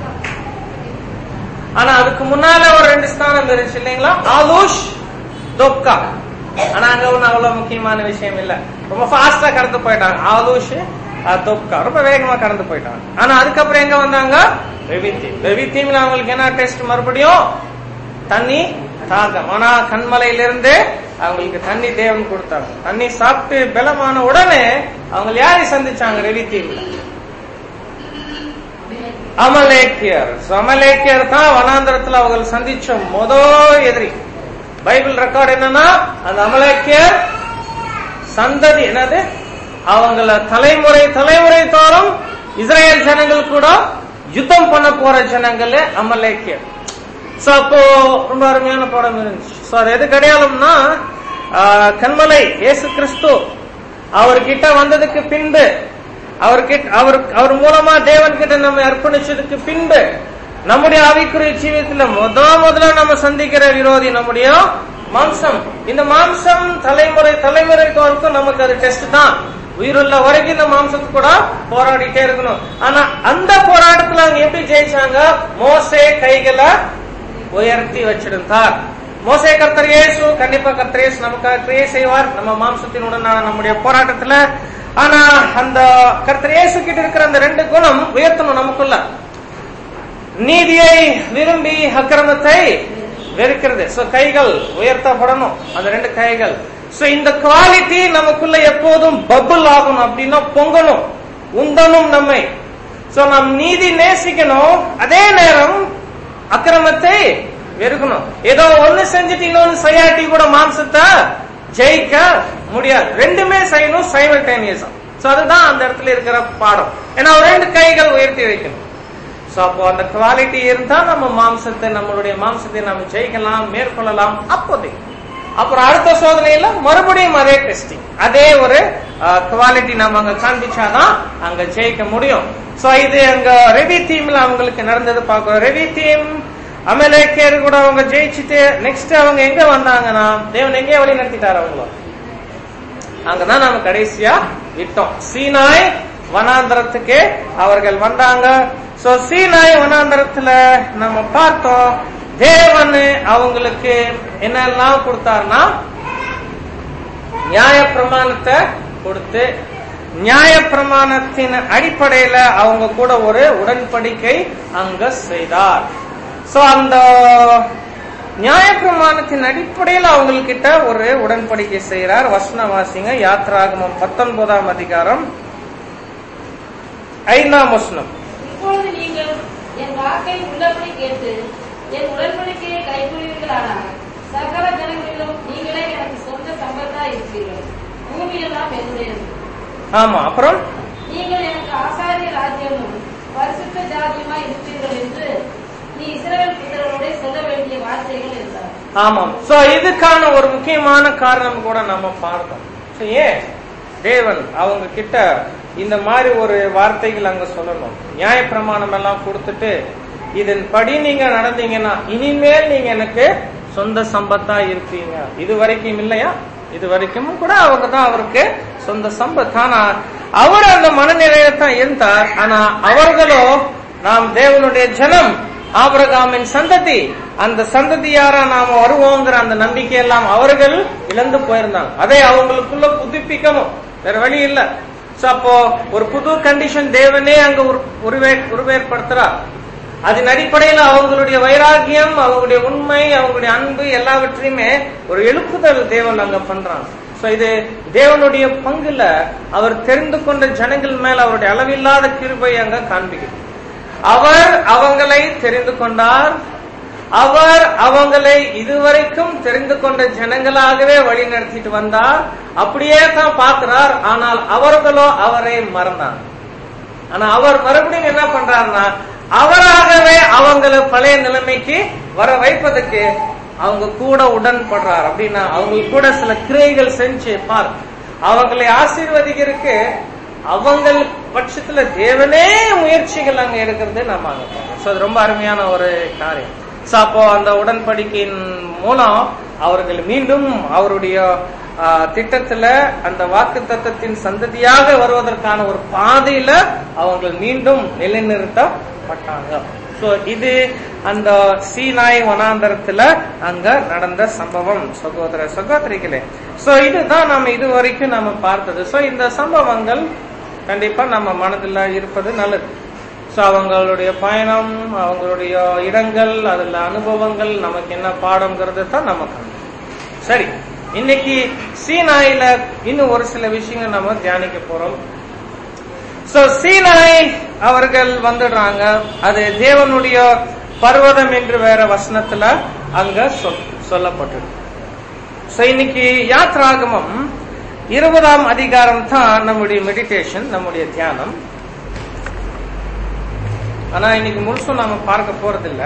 ஆனா அதுக்கு முன்னால ஒரு ரெண்டு ஸ்தானம் இருந்துச்சு இல்லைங்களா ஆலூஷ் தொக்கா ஆனா அங்க ஒண்ணு அவ்வளவு முக்கியமான விஷயம் இல்ல ரொம்ப ஃபாஸ்டா கடந்து போயிட்டாங்க ஆலூஷ் தொக்கா ரொம்ப வேகமா கடந்து போயிட்டாங்க ஆனா அதுக்கப்புறம் எங்க வந்தாங்க ரெவித்தீம் ரெவித்தீம்ல அவங்களுக்கு என்ன டெஸ்ட் மறுபடியும் தண்ணி தாகம் ஆனா கண்மலையிலிருந்து அவங்களுக்கு தண்ணி தேவன் கொடுத்தாங்க தண்ணி சாப்பிட்டு பலமான உடனே அவங்க யாரை சந்திச்சாங்க ரெவித்தீம்ல அமலேக்கியர் So, அமலேக்கியர் தான் வனாந்தரத்துல அவங்க சந்திச்ச முதல் எதிரி பைபிள் ரெக்கார்ட் என்னன்னா அந்த அமலேக்கியர் சந்ததி என்னது அவங்கள தலைமுறை தலைமுறை தோறும் இஸ்ரேல் ஜனங்கள் கூட யுத்தம் பண்ண போற ஜனங்களே அமலேக்கியர் சோ அப்போ ரொம்ப அருமையான பாடம் இருந்துச்சு சோ அது எது கிடையாதும்னா ஆஹ், கண்மலை இயேசு கிறிஸ்து அவர்கிட்ட வந்ததுக்கு பின்பு அவர்கிட்ட அவர் அவர் மூலமா தேவன் கிட்ட நம்ம அர்ப்பணிச்சதுக்கு பின்பு நம்முடைய ஆவிக்குரிய ஜீவியத்துல முத முதல்ல நம்ம சந்திக்கிற விரோதி நம்முடைய மாம்சம் இந்த மாம்சம் தலைமுறை தலைமுறைக்கு வரைக்கும் நமக்கு அது டெஸ்ட் தான் உயிருள்ள வரைக்கும் இந்த மாம்சத்து கூட போராடிட்டே இருக்கணும் ஆனா அந்த போராட்டத்துல அவங்க எப்படி ஜெயிச்சாங்க மோசே கைகளை உயர்த்தி வச்சிருந்தார் மோசே கர்த்தர் இயேசு கண்டிப்பா கர்த்தர் இயேசு நமக்காக கிரியை செய்வார் நம்ம மாம்சத்தினுடனான நம்முடைய போராட்டத்துல ஆனா அந்த கர்த்தர் இயேசு கிட்ட இருக்கிற அந்த ரெண்டு குணம் உயர்த்தணும் நமக்குள்ள நீதியை விரும்பி அக்கிரமத்தை வெறுக்கிறது சோ கைகள் உயர்த்தப்படணும் அந்த ரெண்டு கைகள் சோ இந்த குவாலிட்டி நமக்குள்ள எப்போதும் பபுள் ஆகணும் அப்படின்னா பொங்கணும் உந்தனும் நம்மை சோ நாம் நீதி நேசிக்கணும் அதே நேரம் அக்கிரமத்தை வெறுக்கணும் ஏதோ ஒண்ணு செஞ்சுட்டு இன்னொன்னு செய்யாட்டி கூட மாம்சத்தை ஜெயிக்க முடியாது ரெண்டுமே செய்யணும் சைமல்டேனியஸா சோ அதுதான் அந்த இடத்துல இருக்கிற பாடம் ஏன்னா ஒரு ரெண்டு கைகள் உயர்த்தி வைக்கணும் சோ அப்போ அந்த குவாலிட்டி இருந்தா நம்ம மாம்சத்தை நம்மளுடைய மாம்சத்தை நம்ம ஜெயிக்கலாம் மேற்கொள்ளலாம் அப்போதைக்கு அப்புறம் அடுத்த சோதனையில மறுபடியும் அதே டெஸ்டிங் அதே ஒரு குவாலிட்டி நம்ம அங்க காண்பிச்சாதான் அங்க ஜெயிக்க முடியும் சோ இது அங்க ரெவி தீம்ல அவங்களுக்கு நடந்தது பார்க்கிறோம் ரெவி தீம் அமலேக்கேர் கூட அவங்க ஜெயிச்சுட்டு நெக்ஸ்ட் அவங்க எங்க வந்தாங்கன்னா தேவன் எங்கே வழி நடத்திட்டார் அவங்கள அங்கதான் நாம கடைசியா விட்டோம் சீனாய் வனாந்தரத்துக்கு அவர்கள் வந்தாங்க சோ சீனாய் வனாந்தரத்துல நம்ம பார்த்தோம் தேவன் அவங்களுக்கு என்னெல்லாம் கொடுத்தாருன்னா நியாய பிரமாணத்தை கொடுத்து நியாய பிரமாணத்தின் அடிப்படையில அவங்க கூட ஒரு உடன்படிக்கை அங்க செய்தார் சோ அந்த நியாயப்பிரமாணத்தின் அடிப்படையில் அவங்கக்கிட்ட ஒரு உடன்படிக்கை செய்கிறார் வசன வாசிங்க யாத்ராகமம் பத்தொன்பதாம் அதிகாரம் ஐந்தாம் வசனம் இப்பொழுது நீங்கள் என் வாக்கை உள்ளபடி கேட்டு என் உடன்படிக்கையை கைகூறுவீர்களானால் சகல ஜனங்களிலும் நீங்களே எனக்கு சொந்த சம்பத்தா இருப்பீர்கள் பூமியெல்லாம் என்னுடையது ஆமா அப்புறம் நீங்கள் எனக்கு ஆசாரிய ராஜ்யமும் பரிசுத்த ஜாதியுமாய் இருப்பீர்கள் என்று நீ இஸ்ரவேல் புத்திரரோட சொல்ல வேண்டிய வார்த்தைகள் என்றார் ஆமாம் சோ இதுக்கான ஒரு முக்கியமான காரணம் கூட நம்ம பார்த்தோம் So, ஏன் தேவன் அவங்க கிட்ட இந்த மாதிரி ஒரு வார்த்தைகள் அங்க சொல்லணும் நியாயப்பிரமாணம் எல்லாம் கொடுத்துட்டு இதன்படி நீங்க நடந்தீங்கன்னா இனிமேல் நீங்க எனக்கு சொந்த சம்பத்தா இருப்பீங்க இது வரைக்கும் இல்லையா இது வரைக்கும் கூட அவங்க தான் அவருக்கு சொந்த சம்பத் ஆனா அவர் அந்த மனநிலையில தான் இருந்தார் ஆனா அவர்களோ நாம் தேவனுடைய ஜனம் ஆபிரகாமின் சந்ததி அந்த சந்ததியாரா நாம வருவோங்கிற அந்த நம்பிக்கை எல்லாம் அவர்கள் இழந்து போயிருந்தாங்க அதை அவங்களுக்குள்ள புதுப்பிக்கணும் வேற வழி இல்ல சோ அப்போ ஒரு புது கண்டிஷன் தேவனே அங்க உரு- உருவே உருவேற்படுத்துறார் அதன் அடிப்படையில் அவங்களுடைய வைராகியம் அவங்களுடைய உண்மை அவங்களுடைய அன்பு எல்லாவற்றையுமே ஒரு எழுப்புதல் தேவன் அங்க பண்றாங்க சோ இது தேவனுடைய பங்குல அவர் தெரிந்து கொண்ட ஜனங்கள் மேல அவருடைய அளவில்லாத கிருபை அங்க காண்பிக்குது அவர் அவங்களை தெரிந்து கொண்டார் அவர் அவங்களை இதுவரைக்கும் தெரிந்து கொண்ட ஜனங்களாகவே வழி நடத்திட்டு வந்தார் அப்படியே தான் பார்க்கிறார் ஆனால் அவர்களோ அவரை மறந்தார் ஆனா அவர் மறுபடியும் என்ன பண்றாருன்னா அவராகவே அவங்கள பழைய நிலைமைக்கு வர வைப்பதற்கு அவங்க கூட உடன்படுறார் அப்படின்னா அவங்க கூட சில கிரியைகள் செஞ்சு பார் அவங்களை ஆசீர்வதிக்கிறதுக்கு அவங்கள் பட்சத்துல தேவனே முயற்சிகள் அங்க எடுக்கிறது நம்ம அங்க பார்க்கிறோம். So, அது ரொம்ப அருமையான ஒரு காரியம் So, அப்போ அந்த உடன்படிக்கையின் மூலம் அவர்கள் மீண்டும் அவருடைய ஆ, திட்டத்துல அந்த வாக்கு தத்தத்தின் சந்ததியாக வருவதற்கான ஒரு பாதையில அவங்க மீண்டும் நிலைநிறுத்தப்பட்டாங்க சோ இது அந்த சீனாய் வனாந்தரத்துல அங்க நடந்த சம்பவம் சகோதர சகோதரிகளே சோ இதுதான் நாம இது வரைக்கும் நாம பார்த்தது சோ இந்த சம்பவங்கள் கண்டிப்பா நம்ம மனதில் இருப்பது நல்லது சோ அவங்களுடைய பயணம் அவங்களுடைய இடங்கள் அதுல அனுபவங்கள் நமக்கு என்ன பாடம்ங்கிறது தான் நமக்கு சரி இன்னைக்கு சீனாயில இன்னும் ஒரு சில விஷயங்கள் நம்ம தியானிக்க போறோம் சோ சீனாய் அவர்கள் வந்துடுறாங்க அது தேவனுடைய பர்வதம் என்று வேற வசனத்துல அங்க சொல்- சொல்லப்பட்டிருக்கு சோ இன்னைக்கு யாத்ராகமம் இருபதாம் அதிகாரம் தான் நம்முடைய மெடிடேஷன் நம்முடைய தியானம் ஆனா இன்னைக்கு முழுசும் நாம பார்க்க போறதில்ல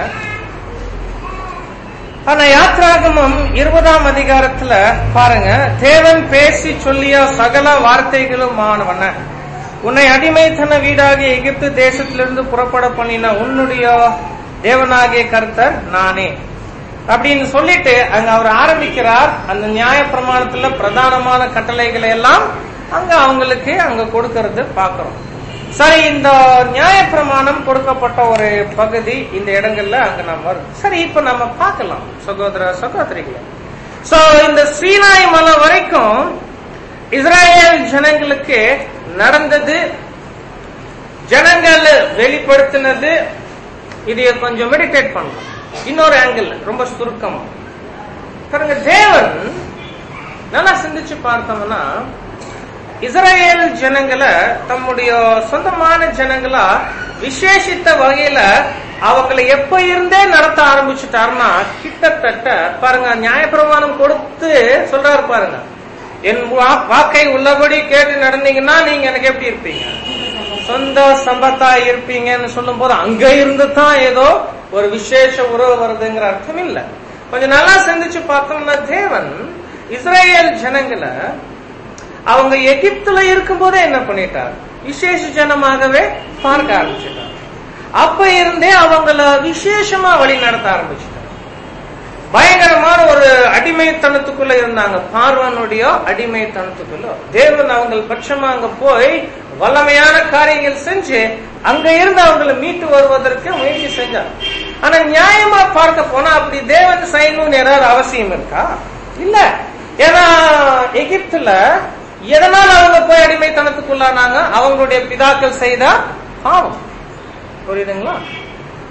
ஆனா யாத்ராகமம் இருபதாம் அதிகாரத்துல பாருங்க தேவன் பேசி சொல்லிய சகல வார்த்தைகளும் ஆனவன உன்னை அடிமைத்தன வீடாகிய எகிப்து தேசத்திலிருந்து புறப்பட பண்ணின உன்னுடைய தேவனாகிய கர்த்தர் நானே அப்படின்னு சொல்லிட்டு அங்க அவர் ஆரம்பிக்கிறார் அந்த நியாய பிரமாணத்துல பிரதானமான கட்டளைகளை எல்லாம் அங்க அவங்களுக்கு அங்க கொடுக்கறது பாக்குறோம் சரி இந்த நியாய பிரமாணம் கொடுக்கப்பட்ட ஒரு பகுதி இந்த இடங்கள்ல அங்க நம்ம வருது சரி இப்ப நம்ம பார்க்கலாம் சகோதர சகோதரிகளை சோ இந்த சீனாய் மலை வரைக்கும் இஸ்ராயேல் ஜனங்களுக்கு நடந்தது ஜனங்கள் வெளிப்படுத்தினது இதைய கொஞ்சம் மெடிடேட் பண்ணலாம் இன்னொரு ஆங்கிள் ரொம்ப சுருக்கமா பாருங்க தேவன் நல்லா சிந்திச்சு பார்த்தோம்னா இஸ்ரேல் ஜனங்களை தம்முடைய சொந்தமான ஜனங்களா விசேஷித்த வகையில அவங்களை எப்ப இருந்தே நடத்த ஆரம்பிச்சுட்டாருன்னா கிட்டத்தட்ட பாருங்க நியாயப்பிரமாணம் கொடுத்து சொல்றாரு பாருங்க என் வா- வாக்கை உள்ளபடி கேட்டு நடந்தீங்கன்னா நீங்க எனக்கு எப்படி இருப்பீங்க சொந்த சம்பத்தா இருப்பீங்கன்னு சொல்லும் போது அங்க இருந்து தான் ஏதோ ஒரு விசேஷ உறவு வருதுங்கிற அர்த்தம் இல்ல கொஞ்சம் நல்லா சிந்திச்சு பார்த்தோம்னா தேவன் இஸ்ரேல் ஜனங்களை அவங்க எகிப்துல இருக்கும்போதே என்ன பண்ணிட்டார் விசேஷ ஜனமாகவே பார்க்க ஆரம்பிச்சிட்டார் அப்ப இருந்தே அவங்கள விசேஷமா வழி நடத்த ஆரம்பிச்சிட்டார் பயங்கரமான ஒரு அடிமைத்தனத்துக்குள்ள இருந்தாங்க பார்வனுடைய அடிமைத்தனத்துக்குள்ள தேவன் அவங்க பட்சமா அங்க போய் வல்லமையான காரியங்கள் செஞ்சு அங்க இருந்து அவங்களை மீட்டு வருவதற்கு முயற்சி செஞ்சார் ஆனா நியாயமா பார்க்க போனா அப்படி தேவன் செய்யணும்னு ஏதாவது அவசியம் இருக்கா இல்ல ஏன்னா எகிப்துல எதனால அவங்க போய் அடிமைத்தனத்துக்குள்ளானாங்க அவங்களுடைய பிதாக்கள் செய்த பாவம் புரியுதுங்களா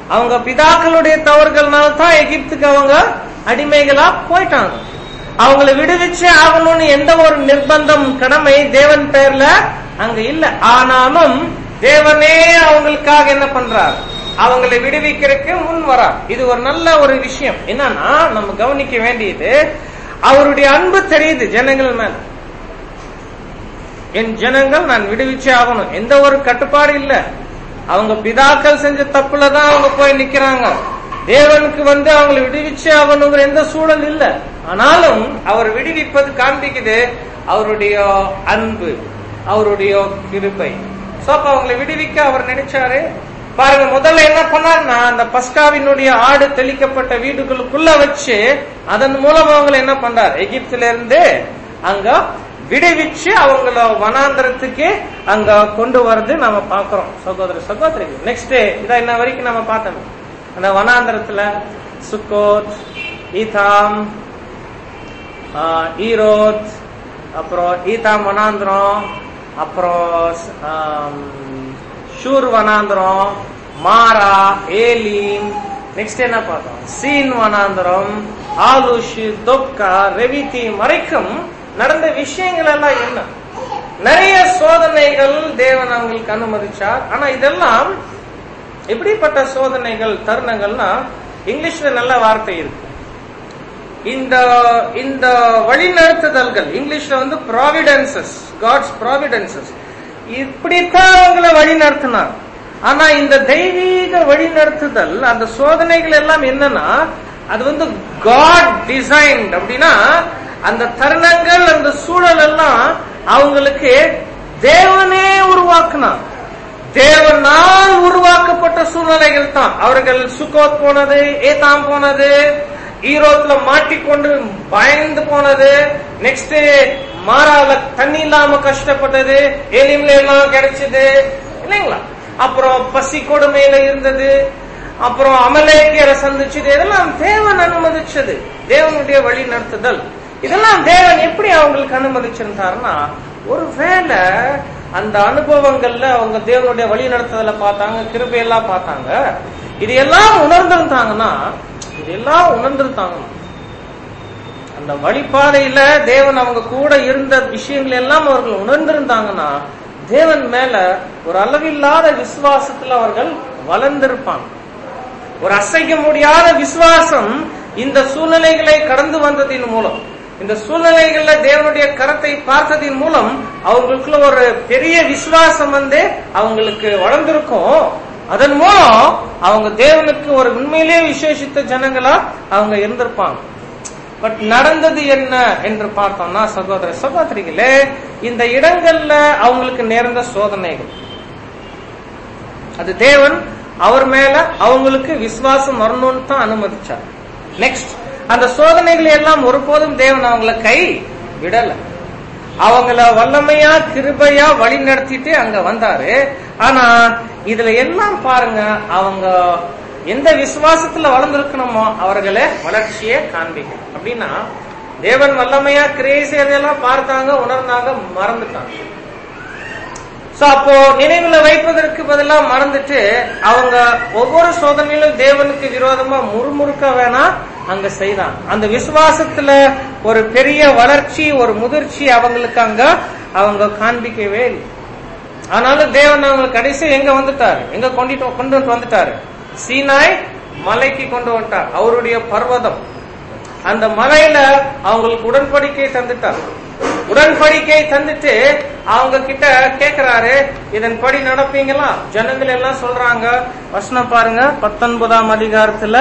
அவங்க பிதாக்களுடைய தவறுகள்னால தான் எகிப்துக்கு அவங்க அடிமைகளா போயிட்டாங்க அவங்கள விடுவிச்சு ஆகணும்னு எந்த ஒரு நிர்பந்தம் கடமை தேவன் பேர்ல அங்க இல்ல ஆனாலும் தேவனே அவங்களுக்காக என்ன பண்றார் அவங்களை விடுவிக்கிறதுக்கு முன் வரார் இது ஒரு நல்ல ஒரு விஷயம் என்னன்னா நம்ம கவனிக்க வேண்டியது அவருடைய அன்பு தெரியுது ஜனங்கள் மேல என் ஜனங்கள் நான் விடுவிச்சே ஆகணும் எந்த ஒரு கட்டுப்பாடு இல்ல அவங்க பிதாக்கள் செஞ்ச தப்புல தான் அவங்க போய் நிக்கிறாங்க தேவனுக்கு வந்து அவங்களை விடுவிச்சே ஆகணுங்கிற எந்த சூழல் இல்ல ஆனாலும் அவர் விடுவிப்பது காண்பிக்குது அவருடைய அன்பு அவருடைய கிருபை சோ அப்ப அவங்களை விடுவிக்க அவர் நினைச்சாரு பாருங்க முதல்ல என்ன பண்ணாருன்னா அந்த பஸ்காவினுடைய ஆடு தெளிக்கப்பட்ட வீடுகளுக்குள்ள வச்சு அதன் மூலம் அவங்களை என்ன பண்றார் எகிப்துல இருந்து அங்க விடுவிச்சு அவங்கள வனாந்திரத்துக்கு அங்க கொண்டு வரது நம்ம பாக்குறோம் சகோதர சகோதரி நெக்ஸ்ட் இதான் இன்ன வரைக்கும் நம்ம பார்த்தோம் அந்த வனாந்திரத்துல சுக்கோத் ஈதாம் ஆஹ், ஈரோத் அப்புறம் ஈதாம் வனாந்திரம் அப்புறம் ஆம், ஷூர் வனாந்திரம் மாரா ஏலீம் நெக்ஸ்ட் என்ன பார்த்தோம் சீன் வனாந்திரம் ஆலுஷ் தொக்கா ரெவிதி வரைக்கும் நடந்த விஷயங்கள் எல்லாம் என்ன நிறைய சோதனைகள் தேவன் அவங்களுக்கு அனுமதிச்சார் ஆனா இதெல்லாம் எப்படிப்பட்ட சோதனைகள் தருணங்கள்னா இங்கிலீஷ்ல நல்ல வார்த்தை இருக்கு இந்த இந்த வழிநடத்துதல்கள் இங்கிலீஷ்ல வந்து ப்ராவிடன்சஸ் காட்ஸ் ப்ராவிடன்சஸ் இப்படித்தான் அவங்கள வழி நடத்தினார் ஆனா இந்த தெய்வீக வழிநடத்துதல் அந்த சோதனைகள் எல்லாம் என்னன்னா அது வந்து காட் டிசைன்ட் அப்படின்னா அந்த தருணங்கள் அந்த சூழல் எல்லாம் அவங்களுக்கு தேவனே உருவாக்குனார் தேவனால் உருவாக்கப்பட்ட சூழ்நிலைகள் தான் அவர்கள் சுக்கோத் போனது ஏதாம் போனது ஈரோட்ல மாட்டிக்கொண்டு பயந்து போனது நெக்ஸ்ட் மாறால தண்ணி இல்லாம கஷ்டப்பட்டது எலிம்ல எல்லாம் கிடைச்சது இல்லைங்களா அப்புறம் பசி கொடுமையில இருந்தது அப்புறம் அமலேக்கியரை சந்திச்சது இதெல்லாம் தேவன் அனுமதிச்சது தேவனுடைய வழி நடத்துதல் இதெல்லாம் தேவன் எப்படி அவங்களுக்கு அனுமதிச்சிருந்தாருன்னா ஒருவேளை அந்த அனுபவங்கள்ல அவங்க தேவனுடைய வழி நடத்துதலை பார்த்தாங்க கிருபையெல்லாம் பார்த்தாங்க இது எல்லாம் உணர்ந்திருந்தாங்கன்னா இதெல்லாம் உணர்ந்திருந்தாங்க அந்த வழிபாதையில தேவன் அவங்க கூட இருந்த விஷயங்கள் எல்லாம் அவர்கள் உணர்ந்திருந்தாங்கன்னா தேவன் மேல ஒரு அளவில்லாத விசுவாசத்துல அவர்கள் வளர்ந்திருப்பாங்க ஒரு அசைக்க முடியாத விசுவாசம் இந்த சூழ்நிலைகளை கடந்து வந்ததின் மூலம் இந்த சூழ்நிலைகள்ல தேவனுடைய கரத்தை பார்த்ததின் மூலம் அவங்களுக்குள்ள ஒரு பெரிய விசுவாசம் வந்து அவங்களுக்கு வளர்ந்திருக்கும் அதன் மூலம் அவங்க தேவனுக்கு ஒரு உண்மையிலேயே விசேஷித்த ஜனங்களா அவங்க இருந்திருப்பாங்க பட் நடந்தது என்ன என்று பார்த்தோம்னா சகோதர சகோதரிகளே இந்த இடங்கள்ல அவங்களுக்கு நேர்ந்த சோதனைகள் அது தேவன் அவர் மேல அவங்களுக்கு விசுவாசம் வரணும்னு தான் அனுமதிச்சார் நெக்ஸ்ட் அந்த சோதனைகளை எல்லாம் ஒருபோதும் தேவன் அவங்கள கை விடல அவங்கள வல்லமையா கிருபையா வழி நடத்திட்டு அங்க வந்தாரு ஆனா இதுல எல்லாம் பாருங்க அவங்க எந்த விசுவாசத்துல வளர்ந்திருக்கணுமோ அவர்களே வளர்ச்சியை காண்பிக்கணும் அப்படின்னா தேவன் வல்லமையா கிரியை செய்யறதெல்லாம் பார்த்தாங்க உணர்ந்தாங்க மறந்துட்டாங்க சோ அப்போ நினைவுல வைப்பதற்கு பதிலா மறந்துட்டு அவங்க ஒவ்வொரு சோதனையிலும் தேவனுக்கு விரோதமா முறுமுறுக்க வேணா அங்க செய்தாங்க அந்த விசுவாசத்துல ஒரு பெரிய வளர்ச்சி ஒரு முதிர்ச்சி அவங்களுக்கு அங்க அவங்க காண்பிக்கவே இல்லை ஆனாலும் தேவன் அவங்க கடைசி எங்க வந்துட்டாரு எங்க கொண்டுட்டு கொண்டு வந்துட்டாரு சீனாய் மலைக்கு கொண்டு வந்துட்டார் அவருடைய பர்வதம் அந்த மலையில அவங்களுக்கு உடன்படிக்கை தந்துட்டார் உடன்படிக்கை தந்துட்டு அவங்க கிட்ட கேக்குறாரு இதன்படி நடப்பீங்களா ஜனங்கள் எல்லாம் சொல்றாங்க வசனம் பாருங்க பத்தொன்பதாம் அதிகாரத்துல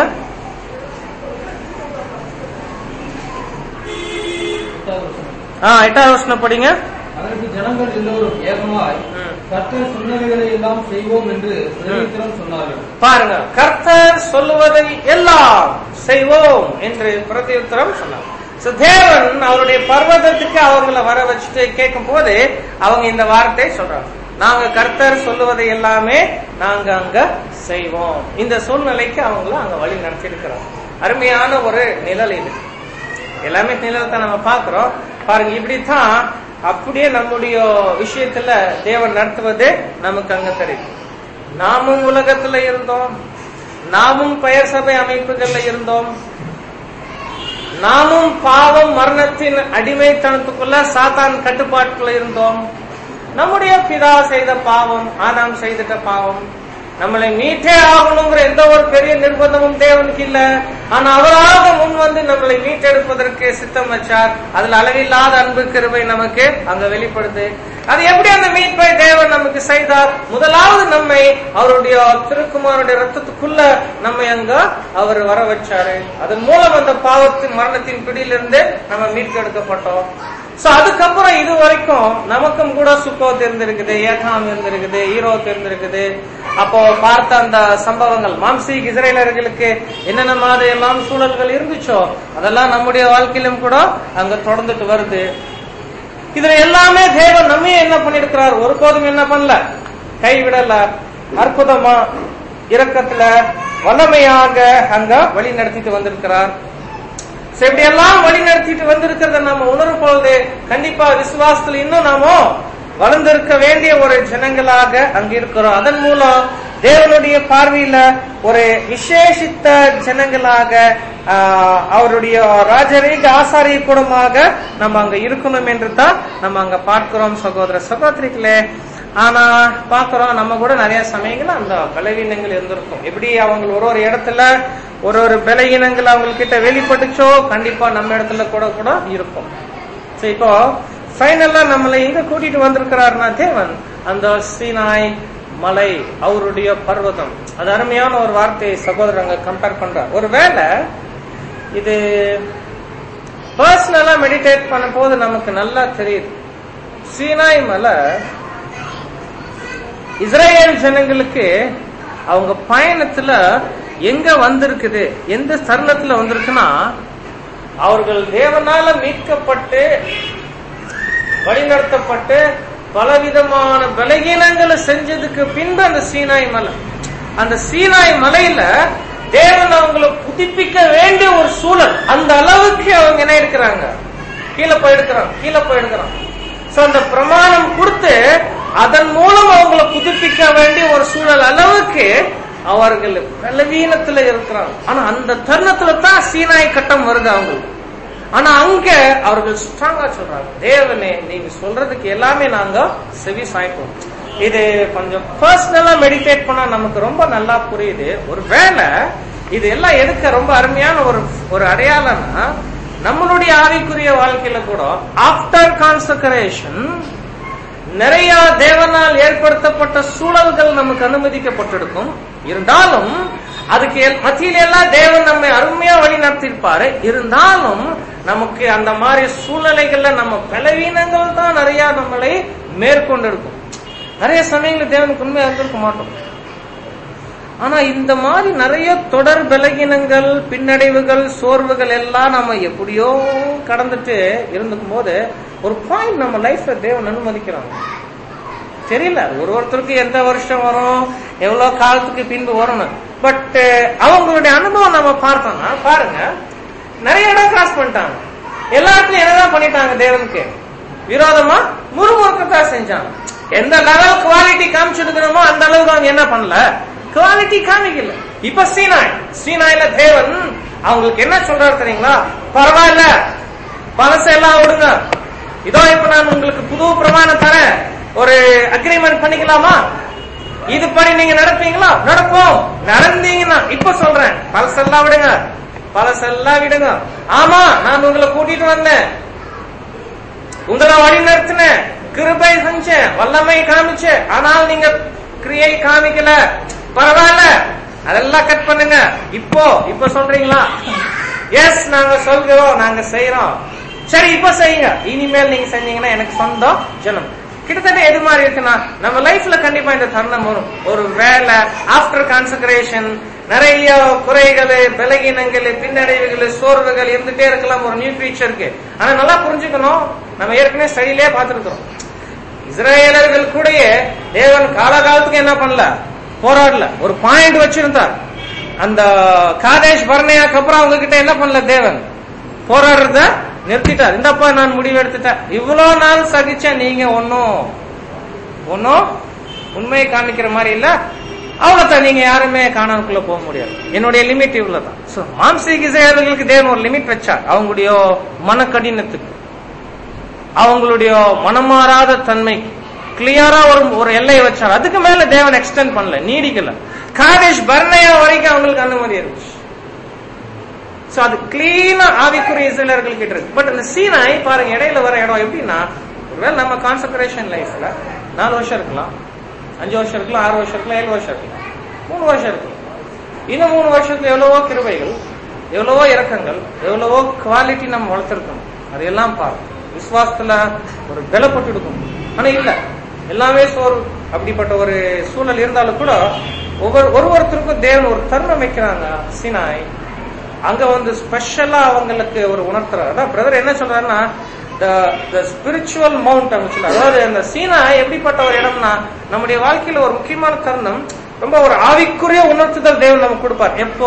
ஆ எட்டாவது வசனம் படிங்க அதற்கு ஜனங்கள் எல்லோரும் ஏகமாய் ம். கர்த்தர் சொன்னவைகளை எல்லாம் செய்வோம் என்று பிரதித்திரம் சொன்னார்கள் பாருங்க கர்த்தர் சொல்லுவதை எல்லாம் செய்வோம் என்று பிரதியுத்தரம் சொன்னார் So, தேவன் அவருடைய பர்வதத்துக்கு அவங்கள வர வச்சுட்டு கேட்கும் போது அவங்க இந்த வார்த்தை சொல்றாங்க நாங்க கர்த்தர் சொல்லுவதை எல்லாமே நாங்க அங்க செய்வோம் இந்த சூழ்நிலைக்கு அவங்கள அங்க வழி நடத்திருக்கிறோம் அருமையான ஒரு நிழல் இது எல்லாமே நிழல் தான் நம்ம பாக்குறோம் பாருங்க இப்படித்தான் அப்படியே நம்முடைய விஷயத்துல தேவன் நடத்துவது நமக்கு அங்க தெரியும் நாமும் உலகத்துல இருந்தோம் நாமும் பெயர் சபை அமைப்புகள்ல இருந்தோம் நாமும் பாவம் மரணத்தின் அடிமைத்தனத்துக்குள்ள சாத்தான் கட்டுப்பாட்டுல இருந்தோம் நம்முடைய பிதா செய்த பாவம் ஆதாம் செய்திட்ட பாவம் நம்மளை மீட்டே ஆகணுங்கிற எந்த ஒரு பெரிய நிர்பந்தமும் தேவனுக்கு இல்ல ஆனா அவராக முன் வந்து நம்மளை மீட்டெடுப்பதற்கு சித்தம் வச்சார் அதுல அளவில்லாத அன்பு கிருபை நமக்கு அங்க வெளிப்படுது அது எப்படி அந்த மீட்பை தேவன் நமக்கு செய்தார் முதலாவது நம்மை அவருடைய திருக்குமாருடைய ரத்தத்துக்குள்ள நம்மை அங்க அவர் வர வச்சாரு அதன் மூலம் அந்த பாவத்தின் மரணத்தின் பிடியிலிருந்து நம்ம மீட்கெடுக்கப்பட்டோம் சோ அதுக்கப்புறம் இது வரைக்கும் நமக்கும் கூட சுக்கோத் இருந்திருக்குது ஏகாம் இருந்திருக்குது ஈரோத் இருந்திருக்குது அப்போ பார்த்த அந்த சம்பவங்கள் மாம்சீக் இஸ்ரேலர்களுக்கு என்னென்ன மாதிரி எல்லாம் சூழல்கள் இருந்துச்சோ அதெல்லாம் நம்முடைய வாழ்க்கையிலும் கூட அங்க தொடர்ந்துட்டு வருது இதுல எல்லாமே தேவன் நம்மையே என்ன பண்ணிருக்கிறார் ஒருபோதும் என்ன பண்ணல கைவிடல அற்புதமா இரக்கத்துல வல்லமையாக அங்க வழி நடத்திட்டு வந்திருக்கிறார் So, இப்படி எல்லாம் வழி நடத்திட்டு வந்திருக்கிறத நாம உணரும் பொழுது கண்டிப்பா விசுவாசத்துல இன்னும் நாம வளர்ந்திருக்க வேண்டிய ஒரு ஜனங்களாக அங்க இருக்கிறோம் அதன் மூலம் தேவனுடைய பார்வையில ஒரு விசேஷித்த ஜனங்களாக ஆஹ், அவருடைய ராஜரீக ஆசாரிய கூடமாக நம்ம அங்க இருக்கணும் என்று தான் நம்ம அங்க பார்க்கிறோம் சகோதர சகோதரிகளே ஆனா பாக்குறோம் நம்ம கூட நிறைய சமயங்கள் அந்த பலவீனங்கள் இருந்திருக்கும் எப்படி அவங்க ஒரு ஒரு இடத்துல ஒரு ஒரு பலவீனங்கள் அவங்க கிட்ட வெளிப்பட்டுச்சோ கண்டிப்பா நம்ம இடத்துல கூட கூட இருக்கும் So, இப்போ ஃபைனலா நம்மளை எங்க கூட்டிட்டு வந்திருக்கிறாருன்னா தேவன் அந்த சீனாய் மலை அவருடைய பர்வதம் அது அருமையான ஒரு வார்த்தையை சகோதரங்க கம்பேர் பண்றார் ஒருவேளை இது பர்சனலா மெடிடேட் பண்ண போது நமக்கு நல்லா தெரியுது சீனாய் மலை இஸ்ரேல் ஜனங்களுக்கு அவங்க பயணத்துல எங்க வந்திருக்குது எந்த தருணத்துல வந்திருக்குன்னா அவர்கள் தேவனால மீட்கப்பட்டு வழிநடத்தப்பட்டு பலவிதமான பலகீனங்களை செஞ்சதுக்கு பின்பு அந்த சீனாய் மலை அந்த சீனாய் மலையில தேவன் அவங்களை புதுப்பிக்க வேண்டிய ஒரு சூழல் அந்த அளவுக்கு அவங்க என்ன இருக்கிறாங்க கீழே போயிருக்கிறாங்க கீழே போயிருக்கிறாங்க சோ அந்த பிரமாணம் கொடுத்து அதன் மூலம் அவங்களை புதுப்பிக்க வேண்டிய ஒரு சூழல் அளவுக்கு அவர்கள் பலவீனத்துல இருக்கிறாங்க ஆனா அந்த தருணத்துல தான் சீனாய் கட்டம் வருது அவங்களுக்கு ஆனா அங்க அவர்கள் ஸ்ட்ராங்கா சொல்றாங்க தேவனே நீங்க சொல்றதுக்கு எல்லாமே நாங்க செவி சாய்ப்போம் இது கொஞ்சம் பர்சனலா மெடிடேட் பண்ணா நமக்கு ரொம்ப நல்லா புரியுது ஒரு வேளை இது எல்லாம் எதுக்க ரொம்ப அருமையான ஒரு ஒரு அடையாளம்னா நம்மளுடைய ஆவிக்குரிய வாழ்க்கையில கூட ஆஃப்டர் கான்சக்ரேஷன் நிறைய தேவனால் ஏற்படுத்தப்பட்ட சூழல்கள் நமக்கு அனுமதிக்கப்பட்டிருக்கும் இருந்தாலும் அதுக்கு எல்- மத்தியில எல்லாம் தேவன் நம்மை அருமையா வழி நடத்திருப்பாரு இருந்தாலும் நமக்கு அந்த மாதிரி சூழ்நிலைகள்ல நம்ம பலவீனங்கள் தான் நிறைய நம்மளை மேற்கொண்டிருக்கும் நிறைய சமயங்கள் தேவனுக்கு உண்மையா இருந்திருக்க மாட்டோம் ஆனா இந்த மாதிரி நிறைய தொடர் பலகீனங்கள் பின்னடைவுகள் சோர்வுகள் எல்லாம் நம்ம எப்படியோ கடந்துட்டு இருந்துக்கும் போது ஒரு பாயிண்ட் நம்ம லைஃப்ல தேவன் அனுமதிக்கிறாங்க தெரியல ஒரு ஒருத்தருக்கு எந்த வருஷம் வரும் எவ்வளவு காலத்துக்கு பின்பு வரணும் பட் அவங்களுடைய அனுபவம் நம்ம பார்த்தோம்னா பாருங்க நிறைய இடம் கிராஸ் பண்ணிட்டாங்க எல்லாத்துலயும் என்னதான் பண்ணிட்டாங்க தேவனுக்கு விரோதமா முறுமுறுக்கத்தான் செஞ்சாங்க எந்த லெவல் குவாலிட்டி காமிச்சிருக்கிறோமோ அந்த அளவுக்கு அவங்க என்ன பண்ணல குவாலிட்டி காமிக்கல இப்ப சீனாய் சீனாயில தேவன் அவங்களுக்கு என்ன சொல்றாரு தெரியுங்களா பரவாயில்ல பழசெல்லாம் விடுங்க இதோ இப்ப நான் உங்களுக்கு புது பிரமாணம் தரேன் ஒரு அக்ரிமெண்ட் பண்ணிக்கலாமா இது படி நீங்க நடப்பீங்களா நடப்போம் நடந்தீங்கன்னா இப்ப சொல்றேன் பழசெல்லாம் விடுங்க பழசெல்லாம் விடுங்க ஆமா நான் உங்களை கூட்டிட்டு வந்தேன் உங்களை வழி நடத்தினேன் கிருபை செஞ்சேன் வல்லமை காமிச்சேன் ஆனால் நீங்க கிரியை காமிக்கல பரவாயில்ல அதெல்லாம் கட் பண்ணுங்க இப்போ இப்ப சொல்றீங்களா எஸ் நாங்க சொல்கிறோம் நாங்க செய்யறோம் சரி இப்ப செய்யுங்க இனிமேல் நீங்க செஞ்சீங்கன்னா எனக்கு சொந்தம் ஜனம் கிட்டத்தட்ட எது மாதிரி இருக்குன்னா நம்ம லைஃப்ல கண்டிப்பா இந்த தருணம் வரும் ஒரு வேலை ஆஃப்டர் கான்சக்ரேஷன் நிறைய குறைகள் பலகீனங்கள் பின்னடைவுகள் சோர்வுகள் இருந்துட்டே இருக்கலாம் ஒரு நியூ ஃபியூச்சருக்கு ஆனா நல்லா புரிஞ்சுக்கணும் நம்ம ஏற்கனவே ஸ்டைலே பார்த்திருக்கிறோம் இஸ்ரேலர்கள் கூடயே தேவன் காலகாலத்துக்கு என்ன பண்ணல போராடல ஒரு பாயிண்ட் வச்சிருந்தார் அந்த காதேஷ் பர்ணையாக்கு அப்புறம் அவங்க கிட்ட என்ன பண்ணல தேவன் போராடுறத நிறுத்திட்டார் இந்தப்பா நான் முடிவு எடுத்துட்டேன் இவ்வளவு நாள் சகிச்ச நீங்க ஒன்னும் ஒன்னும் உண்மையை காமிக்கிற மாதிரி இல்ல அவ்வளவுதான் நீங்க யாருமே காணாமக்குள்ள போக முடியாது என்னுடைய லிமிட் இவ்வளவுதான் சோ மாம்சீக செயல்களுக்கு தேவன் ஒரு லிமிட் வச்சார் அவங்களுடைய மனக்கடினத்துக்கு அவங்களுடைய மனமாறாத தன்மைக்கு கிளியரா ஒரு ஒரு எல்லையை வச்சார் அதுக்கு மேல தேவன் எக்ஸ்டெண்ட் பண்ணல நீடிக்கல காதேஷ் பர்னையா வரைக்கும் அவங்களுக்கு அனுமதி இருந்துச்சு சோ அது கிளீனா ஆவிக்குரிய இசைலர்கள் கிட்ட இருக்கு பட் இந்த சீனாய் பாருங்க இடையில வர இடம் எப்படின்னா ஒருவேளை நம்ம கான்சன்ட்ரேஷன் லைஃப்ல நாலு வருஷம் இருக்கலாம் அஞ்சு வருஷம் இருக்கலாம் ஆறு வருஷம் இருக்கலாம் ஏழு வருஷம் இருக்கலாம் மூணு வருஷம் இருக்கலாம் இன்னும் மூணு வருஷத்துல எவ்வளவோ கிருபைகள் எவ்வளவோ இறக்கங்கள் எவ்வளவோ குவாலிட்டி நம்ம வளர்த்திருக்கணும் அதையெல்லாம் பாருங்க விசுவாசத்துல ஒரு பலப்பட்டு இருக்கும் ஆனா இல்ல எல்லாமே சோறு அப்படிப்பட்ட ஒரு சூழல் இருந்தாலும் கூட ஒவ்வொரு ஒரு ஒருத்தருக்கும் தேவன் ஒரு தருணம் வைக்கிறாங்க சீனாய் அங்க வந்து ஸ்பெஷலா அவங்களுக்கு ஒரு உணர்த்துறாரு அதான் பிரதர் என்ன சொல்றாருன்னா த ஸ்பிரிச்சுவல் மவுண்ட் அவங்க சொல்றாரு அதாவது அந்த சீனா எப்படிப்பட்ட ஒரு இடம்னா நம்முடைய வாழ்க்கையில ஒரு முக்கியமான தருணம் ரொம்ப ஒரு ஆவிக்குரிய உணர்த்துதல் தேவன் நமக்கு கொடுப்பார் எப்போ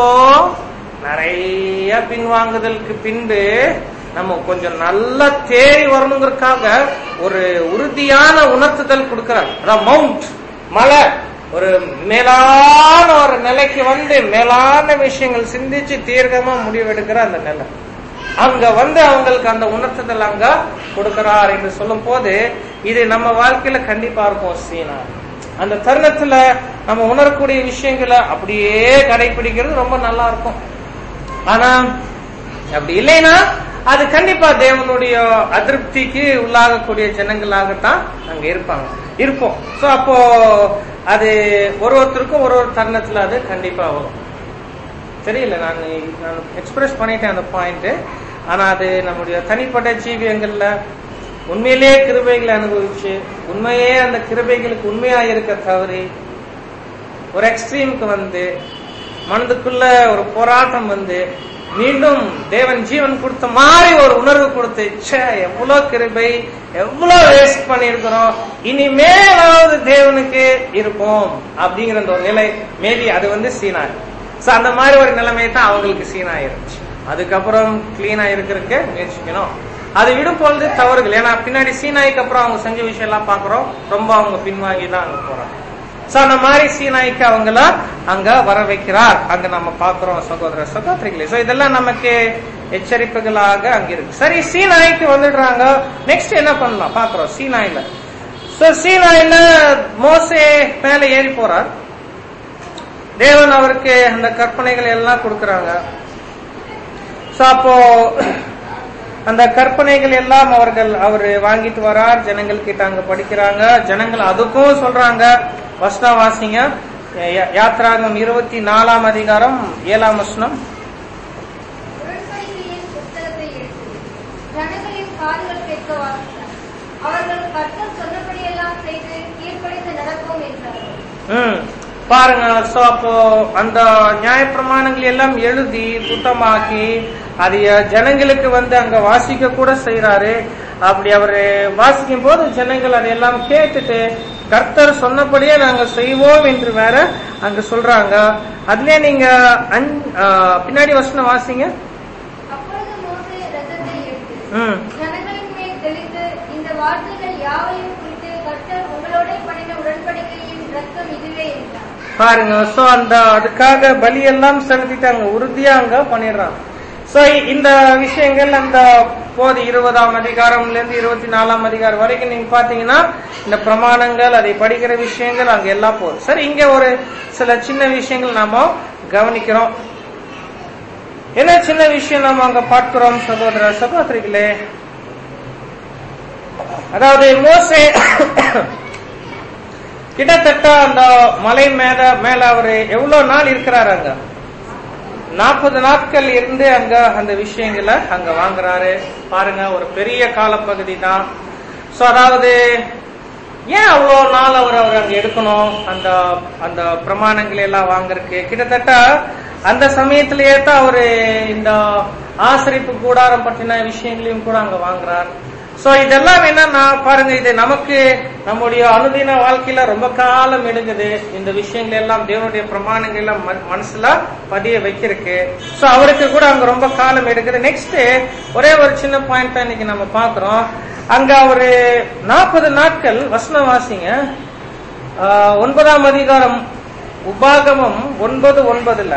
நிறைய பின்வாங்குதலுக்கு பின்பு நம்ம கொஞ்சம் நல்லா தேறி வரணுங்கிறதுக்காக ஒரு உறுதியான உணர்த்துதல் கொடுக்கிறார் அதான் மவுண்ட் மலை ஒரு மேலான ஒரு நிலைக்கு வந்து மேலான விஷயங்கள் சிந்திச்சு தீர்க்கமா முடிவெடுக்கிற அந்த நிலை அங்க வந்து அவங்களுக்கு அந்த உணர்த்துதல் அங்க கொடுக்கிறார் என்று சொல்லும் போது இது நம்ம வாழ்க்கையில கண்டிப்பா இருக்கும் சீனா அந்த தருணத்துல நம்ம உணரக்கூடிய விஷயங்களை அப்படியே கடைபிடிக்கிறது ரொம்ப நல்லா இருக்கும் ஆனா அப்படி இல்லைன்னா அது கண்டிப்பா தேவனுடைய அதிருப்திக்கு உள்ளாகக்கூடிய ஜனங்களாகத்தான் அங்க இருப்பாங்க இருப்போம் சோ அப்போ அது ஒரு ஒருத்தருக்கும் ஒரு ஒரு தருணத்துல அது கண்டிப்பா வரும் தெரியல நான் நான் எக்ஸ்பிரஸ் பண்ணிட்டேன் அந்த பாயிண்ட் ஆனா அது நம்முடைய தனிப்பட்ட ஜீவியங்கள்ல உண்மையிலேயே கிருபைகளை அனுபவிச்சு உண்மையே அந்த கிருபைகளுக்கு உண்மையா இருக்க தவறி ஒரு எக்ஸ்ட்ரீமுக்கு வந்து மனதுக்குள்ள ஒரு போராட்டம் வந்து மீண்டும் தேவன் ஜீவன் கொடுத்த மாதிரி ஒரு உணர்வு கொடுத்து ச்சே எவ்வளவு கிருபை எவ்வளவு வேஸ்ட் பண்ணிருக்கிறோம் இனிமேலாவது தேவனுக்கு இருப்போம் அப்படிங்கிற அந்த ஒரு நிலை மேபி அது வந்து சீனா சோ அந்த மாதிரி ஒரு நிலைமை தான் அவங்களுக்கு சீனா இருந்துச்சு அதுக்கப்புறம் கிளீனா இருக்கிறதுக்கு முயற்சிக்கணும் அது விடும் பொழுது தவறுகள் ஏன்னா பின்னாடி சீனாய்க்கு அப்புறம் அவங்க செஞ்ச விஷயம் எல்லாம் பாக்குறோம் ரொம்ப அவங்க பின்வாங்கி தான் அங்க போறாங்க சோ அந்த மாதிரி சீனாய்க்கு அவங்கள அங்க வர வைக்கிறார் அங்க நம்ம பாக்குறோம் சகோதர சகோதரிகளே சோ இதெல்லாம் நமக்கு எச்சரிப்புகளாக அங்க இருக்கு சரி சீனாய்க்கு வந்துடுறாங்க நெக்ஸ்ட் என்ன பண்ணலாம் பாக்குறோம் சீனாயில சோ சீனாயில மோசே மேல ஏறி போறார் தேவன் அவருக்கு அந்த கற்பனைகள் எல்லாம் கொடுக்கறாங்க சோ அப்போ அந்த கற்பனைகள் எல்லாம் அவர்கள் அவர் வாங்கிட்டு வரார் ஜனங்கள் கிட்ட அங்க படிக்கிறாங்க ஜனங்கள் அதுக்கும் சொல்றாங்க வசனா வாசிங்க யா- யாத்ராகம் இருபத்தி நாலாம் அதிகாரம் ஏழாம் வசனம் உடன்படிக்கையின் புத்தகத்தை எடுத்து ஜனங்களின் காதுகள் கேட்க வாசித்தார் அவர்கள் கர்த்தர் சொன்னபடியெல்லாம் செய்து கீழ்ப்படிந்து நடப்போம் என்றார்கள் ம் பாருங்க சோ அப்போ அந்த நியாயப்பிரமாணங்கள் எல்லாம் எழுதி சுத்தமாக்கி அது ஜனங்களுக்கு வந்து அங்க வாசிக்க கூட செய்யறாரு அப்படி அவரு வாசிக்கும் போது ஜனங்கள் அதையெல்லாம் கேட்டுட்டு கர்த்தர் சொன்னபடியே நாங்க செய்வோம் என்று வேற அங்க சொல்றாங்க அதுலயே நீங்க அஞ்- ஆ, பின்னாடி வசனம் வாசிங்க அப்பொழுது மோசே ரதத்தை எடுத்து ம் ஜனங்களின் மேல் தெளித்து இந்த வார்த்தைகள் யாவையும் குறித்து கர்த்தர் உங்களோட பண்ணின உடன்படிக்கையின் ரத்தம் இதுவே என்றார் பாருங்க சோ அந்த அதுக்காக பலி எல்லாம் செலுத்திட்டாங்க உறுதியா அங்க பண்ணிடுறாங்க சோ இந்த விஷயங்கள் அந்த போது இருபதாம் அதிகாரம்ல இருந்து இருபத்தி நாலாம் அதிகாரம் வரைக்கும் நீங்க பாத்தீங்கன்னா இந்த பிரமாணங்கள் அதை படிக்கிற விஷயங்கள் அங்க எல்லாம் போகுது சரி இங்க ஒரு சில சின்ன விஷயங்கள் நாம கவனிக்கிறோம் என்ன சின்ன விஷயம் நாம அங்க பார்க்கிறோம் சகோதர சகோதரிகளே அதாவது மோசே கிட்டத்தட்ட அந்த மலை மேல மேல அவரு எவ்வளவு நாள் இருக்கிறாரு அங்க நாற்பது நாட்கள் இருந்து அங்க அந்த விஷயங்களை அங்க வாங்குறாரு பாருங்க ஒரு பெரிய காலப்பகுதி தான் சோ அதாவது ஏன் அவ்வளவு நாள் அவர் அவர் அங்க எடுக்கணும் அந்த அந்த பிரமாணங்களை எல்லாம் வாங்குறதுக்கு கிட்டத்தட்ட அந்த சமயத்திலேயே தான் அவரு இந்த ஆசரிப்பு கூடாரம் பற்றின விஷயங்களையும் கூட அங்க வாங்குறார் சோ இதெல்லாம் என்னன்னா பாருங்க இது நமக்கு நம்முடைய அனுதின வாழ்க்கையில ரொம்ப காலம் எடுக்குது இந்த விஷயங்கள் எல்லாம் தேவனுடைய பிரமாணங்கள் எல்லாம் மன- மனசுல பதிய வைக்கிறதுக்கு சோ அவருக்கு கூட அங்க ரொம்ப காலம் எடுக்குது நெக்ஸ்ட் ஒரே ஒரு சின்ன பாயிண்ட் தான் இன்னைக்கு நம்ம பாக்குறோம் அங்க ஒரு நாற்பது நாட்கள் வசனம் வாசிங்க ஆஹ், ஒன்பதாம் அதிகாரம் உபாகமம் ஒன்பது ஒன்பதுல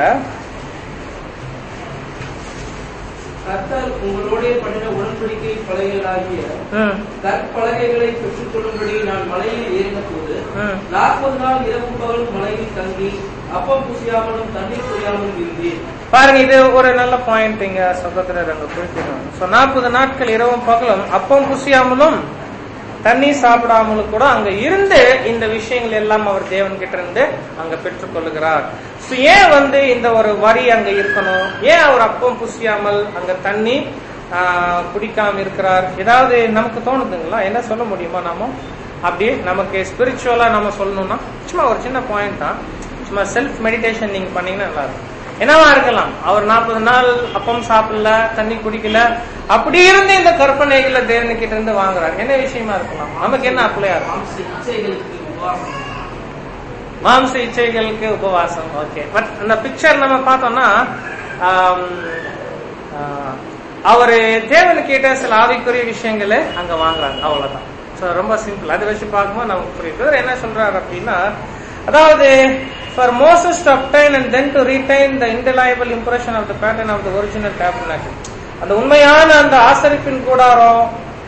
கர்த்தர் உங்களோடே பண்ணின உடன்படிக்கை பலகைகளாகிய ம், கற்பலகைகளை பெற்றுக் கொள்ளும்படி நான் மலையில் ஏறின போது ம். நாற்பது நாள் இரவு பகல் மலையில் தங்கி அப்பம் புசியாமலும் தண்ணீர் குடியாமலும் இருந்தேன் பாருங்க இது ஒரு நல்ல பாயிண்ட் இங்க சகோதரர் அங்க குறிப்பிடணும் சோ நாற்பது நாட்கள் இரவும் பகலும் அப்பம் புசியாமலும் தண்ணி சாப்பிடாமலும் கூட அங்க இருந்து இந்த விஷயங்கள் எல்லாம் அவர் தேவன் கிட்ட இருந்து அங்க பெற்றுக்கொள்ளுகிறார் So, ஏன் வந்து இந்த ஒரு வரி அங்க இருக்கணும் ஏன் அவர் அப்பம் புசியாமல் அங்க தண்ணி ஆஹ், குடிக்காம இருக்கிறார் ஏதாவது நமக்கு தோணுதுங்களா என்ன சொல்ல முடியுமா நாம அப்படி நமக்கு ஸ்பிரிச்சுவலா நம்ம சொல்லணும்னா சும்மா ஒரு சின்ன பாயிண்ட் தான் சும்மா செல்ஃப் மெடிடேஷன் நீங்க பண்ணீங்கன்னா நல்லா இருக்கும் என்னவா இருக்கலாம் அவர் நாற்பது நாள் அப்பம் சாப்பிடல தண்ணி குடிக்கல அப்படி இருந்து இந்த கற்பனைகளை தேவனுக்கிட்ட இருந்து வாங்குறாரு என்ன விஷயமா இருக்கலாம் நமக்கு என்ன அப்ளையா இருக்கும் மாம்ச இச்சைகளுக்கு உபவாசம் மாம்ச இச்சைகளுக்கு உபவாசம் ஓகே பட் அந்த பிக்சர் நம்ம பார்த்தோம்னா ஆம், ஆ, அவரு தேவனுக்கிட்ட சில ஆவிக்குரிய விஷயங்களை அங்க வாங்குறாங்க அவ்வளவுதான் So, ரொம்ப சிம்பிள் அதை வச்சு பார்க்கும்போது நமக்கு புரியுது இவர் என்ன சொல்றாரு அப்படின்னா அதாவது for Moses to obtain and then to retain the indelible impression of the pattern of the original tabernacle அந்த உண்மையான அந்த ஆசரிப்பின் கூடாரம்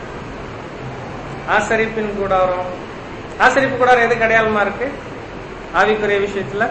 ஆசரிப்பின் கூடாரம் ஆசரிப்பு கூடாரம் எதுக்கு அடையாளமா இருக்கு ஆவிக்குரிய விஷயத்துல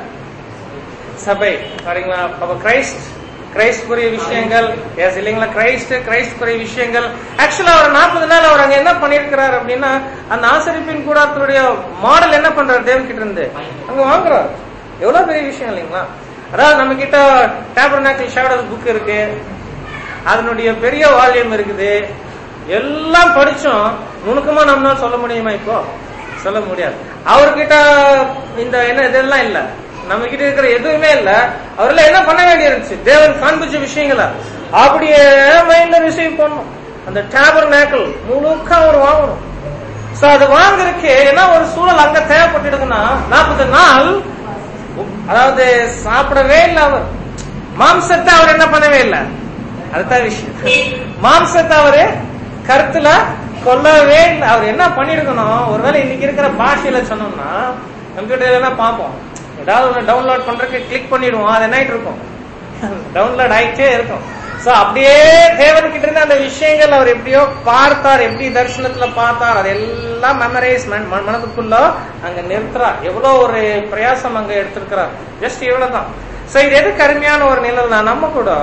சபை சரிங்களா அப்ப கிரைஸ்ட் கிரைஸ்டுக்குரிய விஷயங்கள் எஸ் இல்லைங்களா கிரைஸ்ட் கிரைஸ்டுக்குரிய விஷயங்கள் ஆக்சுவலா அவர் நாற்பது நாள் அவர் அங்க என்ன பண்ணிருக்கிறார் அப்படின்னா அந்த ஆசரிப்பின் கூடாரத்துடைய மாடல் என்ன பண்றாரு தேவன் கிட்ட இருந்து அங்க வாங்குறாரு எவ்வளவு பெரிய விஷயம் இல்லைங்களா அதாவது நம்ம கிட்ட டேபர்நாக்கிள் ஷேடோஸ் புக் இருக்கு அதனுடைய பெரிய வால்யூம் இருக்குது எல்லாம் படிச்சோம் நுணுக்கமா நம்மளால சொல்ல முடியுமா இப்போ சொல்ல முடியாது அவர்கிட்ட இந்த என்ன இதெல்லாம் இல்ல நம்ம கிட்ட இருக்கிற எதுவுமே இல்ல அவர்ல என்ன பண்ண வேண்டியிருந்துச்சு தேவன் காண்பிச்ச விஷயங்கள அப்படியே மைண்ட்ல ரிசீவ் பண்ணும் அந்த டேபர் நேக்கல் முழுக்க அவர் வாங்கணும் சோ அது வாங்குறதுக்கு என்ன ஒரு சூழல் அங்க தேவைப்பட்டுடுதுன்னா நாற்பது நாள் அதாவது சாப்பிடவே இல்லை அவர் மாம்சத்தை அவர் என்ன பண்ணவே இல்லை அதுதான் விஷயம் மாம்சத்தை அவரு கருத்துல கொல்லவே இல்லை அவர் என்ன பண்ணிருக்கணும் ஒருவேளை இன்னைக்கு இருக்கிற பாஷையில சொன்னோம்னா கம்ப்யூட்டர்ல எல்லாம் பார்ப்போம் ஏதாவது ஒன்று டவுன்லோட் பண்றதுக்கு கிளிக் பண்ணிடுவோம் அது என்ன ஆயிட்டு இருக்கும் டவுன்லோட் ஆயிட்டே இருக்கும் சோ அப்படியே தேவன்கிட்ட இருந்து அந்த விஷயங்கள் அவர் எப்படியோ பார்த்தார் எப்படி தரிசனத்துல பார்த்தார் அது எல்லாம் மெமரைஸ் மனதுக்குள்ள அங்க நிறுத்துறார் எவ்வளவு ஒரு பிரயாசம் அங்க எடுத்திருக்கிறார் ஜஸ்ட் இவ்வளவுதான் சோ இது எதுக்கு அருமையான ஒரு நிழல்னா நம்ம கூட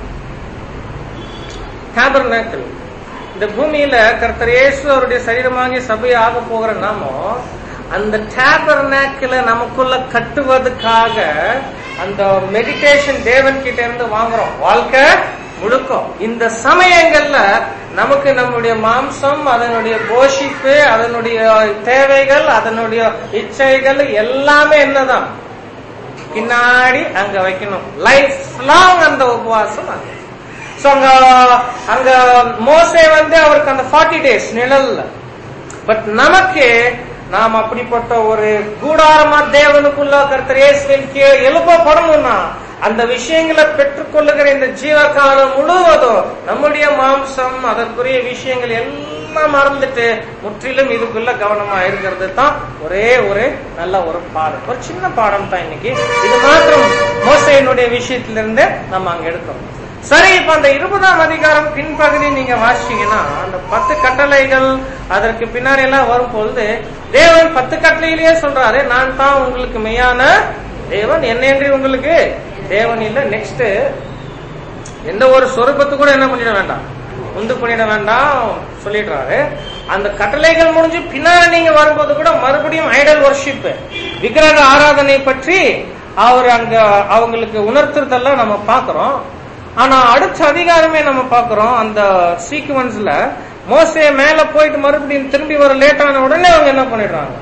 டேபர்நாக்கிள் இந்த பூமியில கர்த்தர் இயேசு அவருடைய சரீரமாகி சபையை ஆக போகிற நாமோ அந்த டேபர்நாக்கிள நமக்குள்ள கட்டுவதற்காக அந்த மெடிடேஷன் தேவன் கிட்ட இருந்து வாங்குறோம் வாழ்க்கை முழுக்கம் இந்த சமயங்கள்ல நமக்கு நம்முடைய மாம்சம் அதனுடைய போஷிப்பு அதனுடைய தேவைகள் அதனுடைய இச்சைகள் எல்லாமே என்னதான் பின்னாடி அங்க வைக்கணும் லைஃப் லாங் அந்த உபவாசம் அங்க So, அங்க அங்க மோசே வந்து அவருக்கு அந்த ஃபார்ட்டி டேஸ் நிழல்ல பட் நமக்கு நாம் அப்படிப்பட்ட ஒரு கூடாரமா தேவனுக்குள்ள கர்த்தர் இயேசுவின் கீழ் எழுப்பப்படணும்னா அந்த விஷயங்களை பெற்றுக்கொள்ளுகிற இந்த ஜீவகாலம் முழுவதும் நம்முடைய மாம்சம் அதற்குரிய விஷயங்கள் எல்லாம் மறந்துட்டு முற்றிலும் இதுக்குள்ள கவனமா இருக்கிறது தான் ஒரே ஒரு நல்ல ஒரு பாடம் ஒரு சின்ன பாடம் தான் இன்னைக்கு இது மாத்திரம் மோசையினுடைய விஷயத்திலிருந்து நம்ம அங்க எடுக்கணும் சரி இப்ப அந்த இருபதாம் அதிகாரம் பின்பகுதி நீங்க வாசிச்சீங்கன்னா அந்த பத்து கட்டளைகள் அதற்கு பின்னாடி எல்லாம் வரும் பொழுது தேவன் பத்து கட்டளையிலேயே சொல்றாரு நான் தான் உங்களுக்கு மெய்யான தேவன் என்னன்றி உங்களுக்கு தேவன் இல்ல நெக்ஸ்ட் எந்த ஒரு சொரூபத்து கூட என்ன பண்ணிட வேண்டாம் உண்டு பண்ணிட வேண்டாம் சொல்லிடுறாரு அந்த கட்டளைகள் முடிஞ்சு பின்னாடி நீங்க வரும்போது கூட மறுபடியும் ஐடல் வர்ஷிப் விக்கிரக ஆராதனை பற்றி அவர் அங்க அவங்களுக்கு உணர்த்துறதெல்லாம் நம்ம பாக்குறோம் ஆனா அடுத்த அதிகாரமே நம்ம பாக்குறோம் அந்த சீக்வன்ஸ்ல மோசே மேல போயிட்டு மறுபடியும் திரும்பி வர லேட் ஆன உடனே அவங்க என்ன பண்ணிடுறாங்க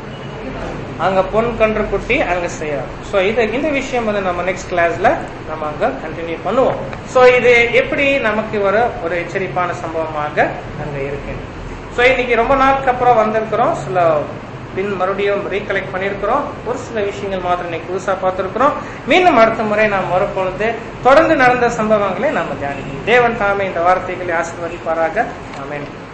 அங்க பொன் கன்று குட்டி அங்க செய்யறோம் சோ இது இந்த விஷயம் வந்து நம்ம நெக்ஸ்ட் கிளாஸ்ல நம்ம அங்க கண்டினியூ பண்ணுவோம் சோ இது எப்படி நமக்கு வர ஒரு எச்சரிப்பான சம்பவமாக அங்க இருக்கு சோ இன்னைக்கு ரொம்ப நாளுக்கு அப்புறம் வந்திருக்கிறோம் சில பின் மறுபடியும் ரீகலெக்ட் பண்ணியிருக்கிறோம் ஒரு சில விஷயங்கள் மாத்திரம் இன்னைக்கு புதுசா பார்த்திருக்கிறோம் மீண்டும் அடுத்த முறை நாம் வரப்பொழுது தொடர்ந்து நடந்த சம்பவங்களை நாம தியானிக்கணும் தேவன் தாமே இந்த வார்த்தைகளை ஆசீர்வதிப்பாராக ஆமென்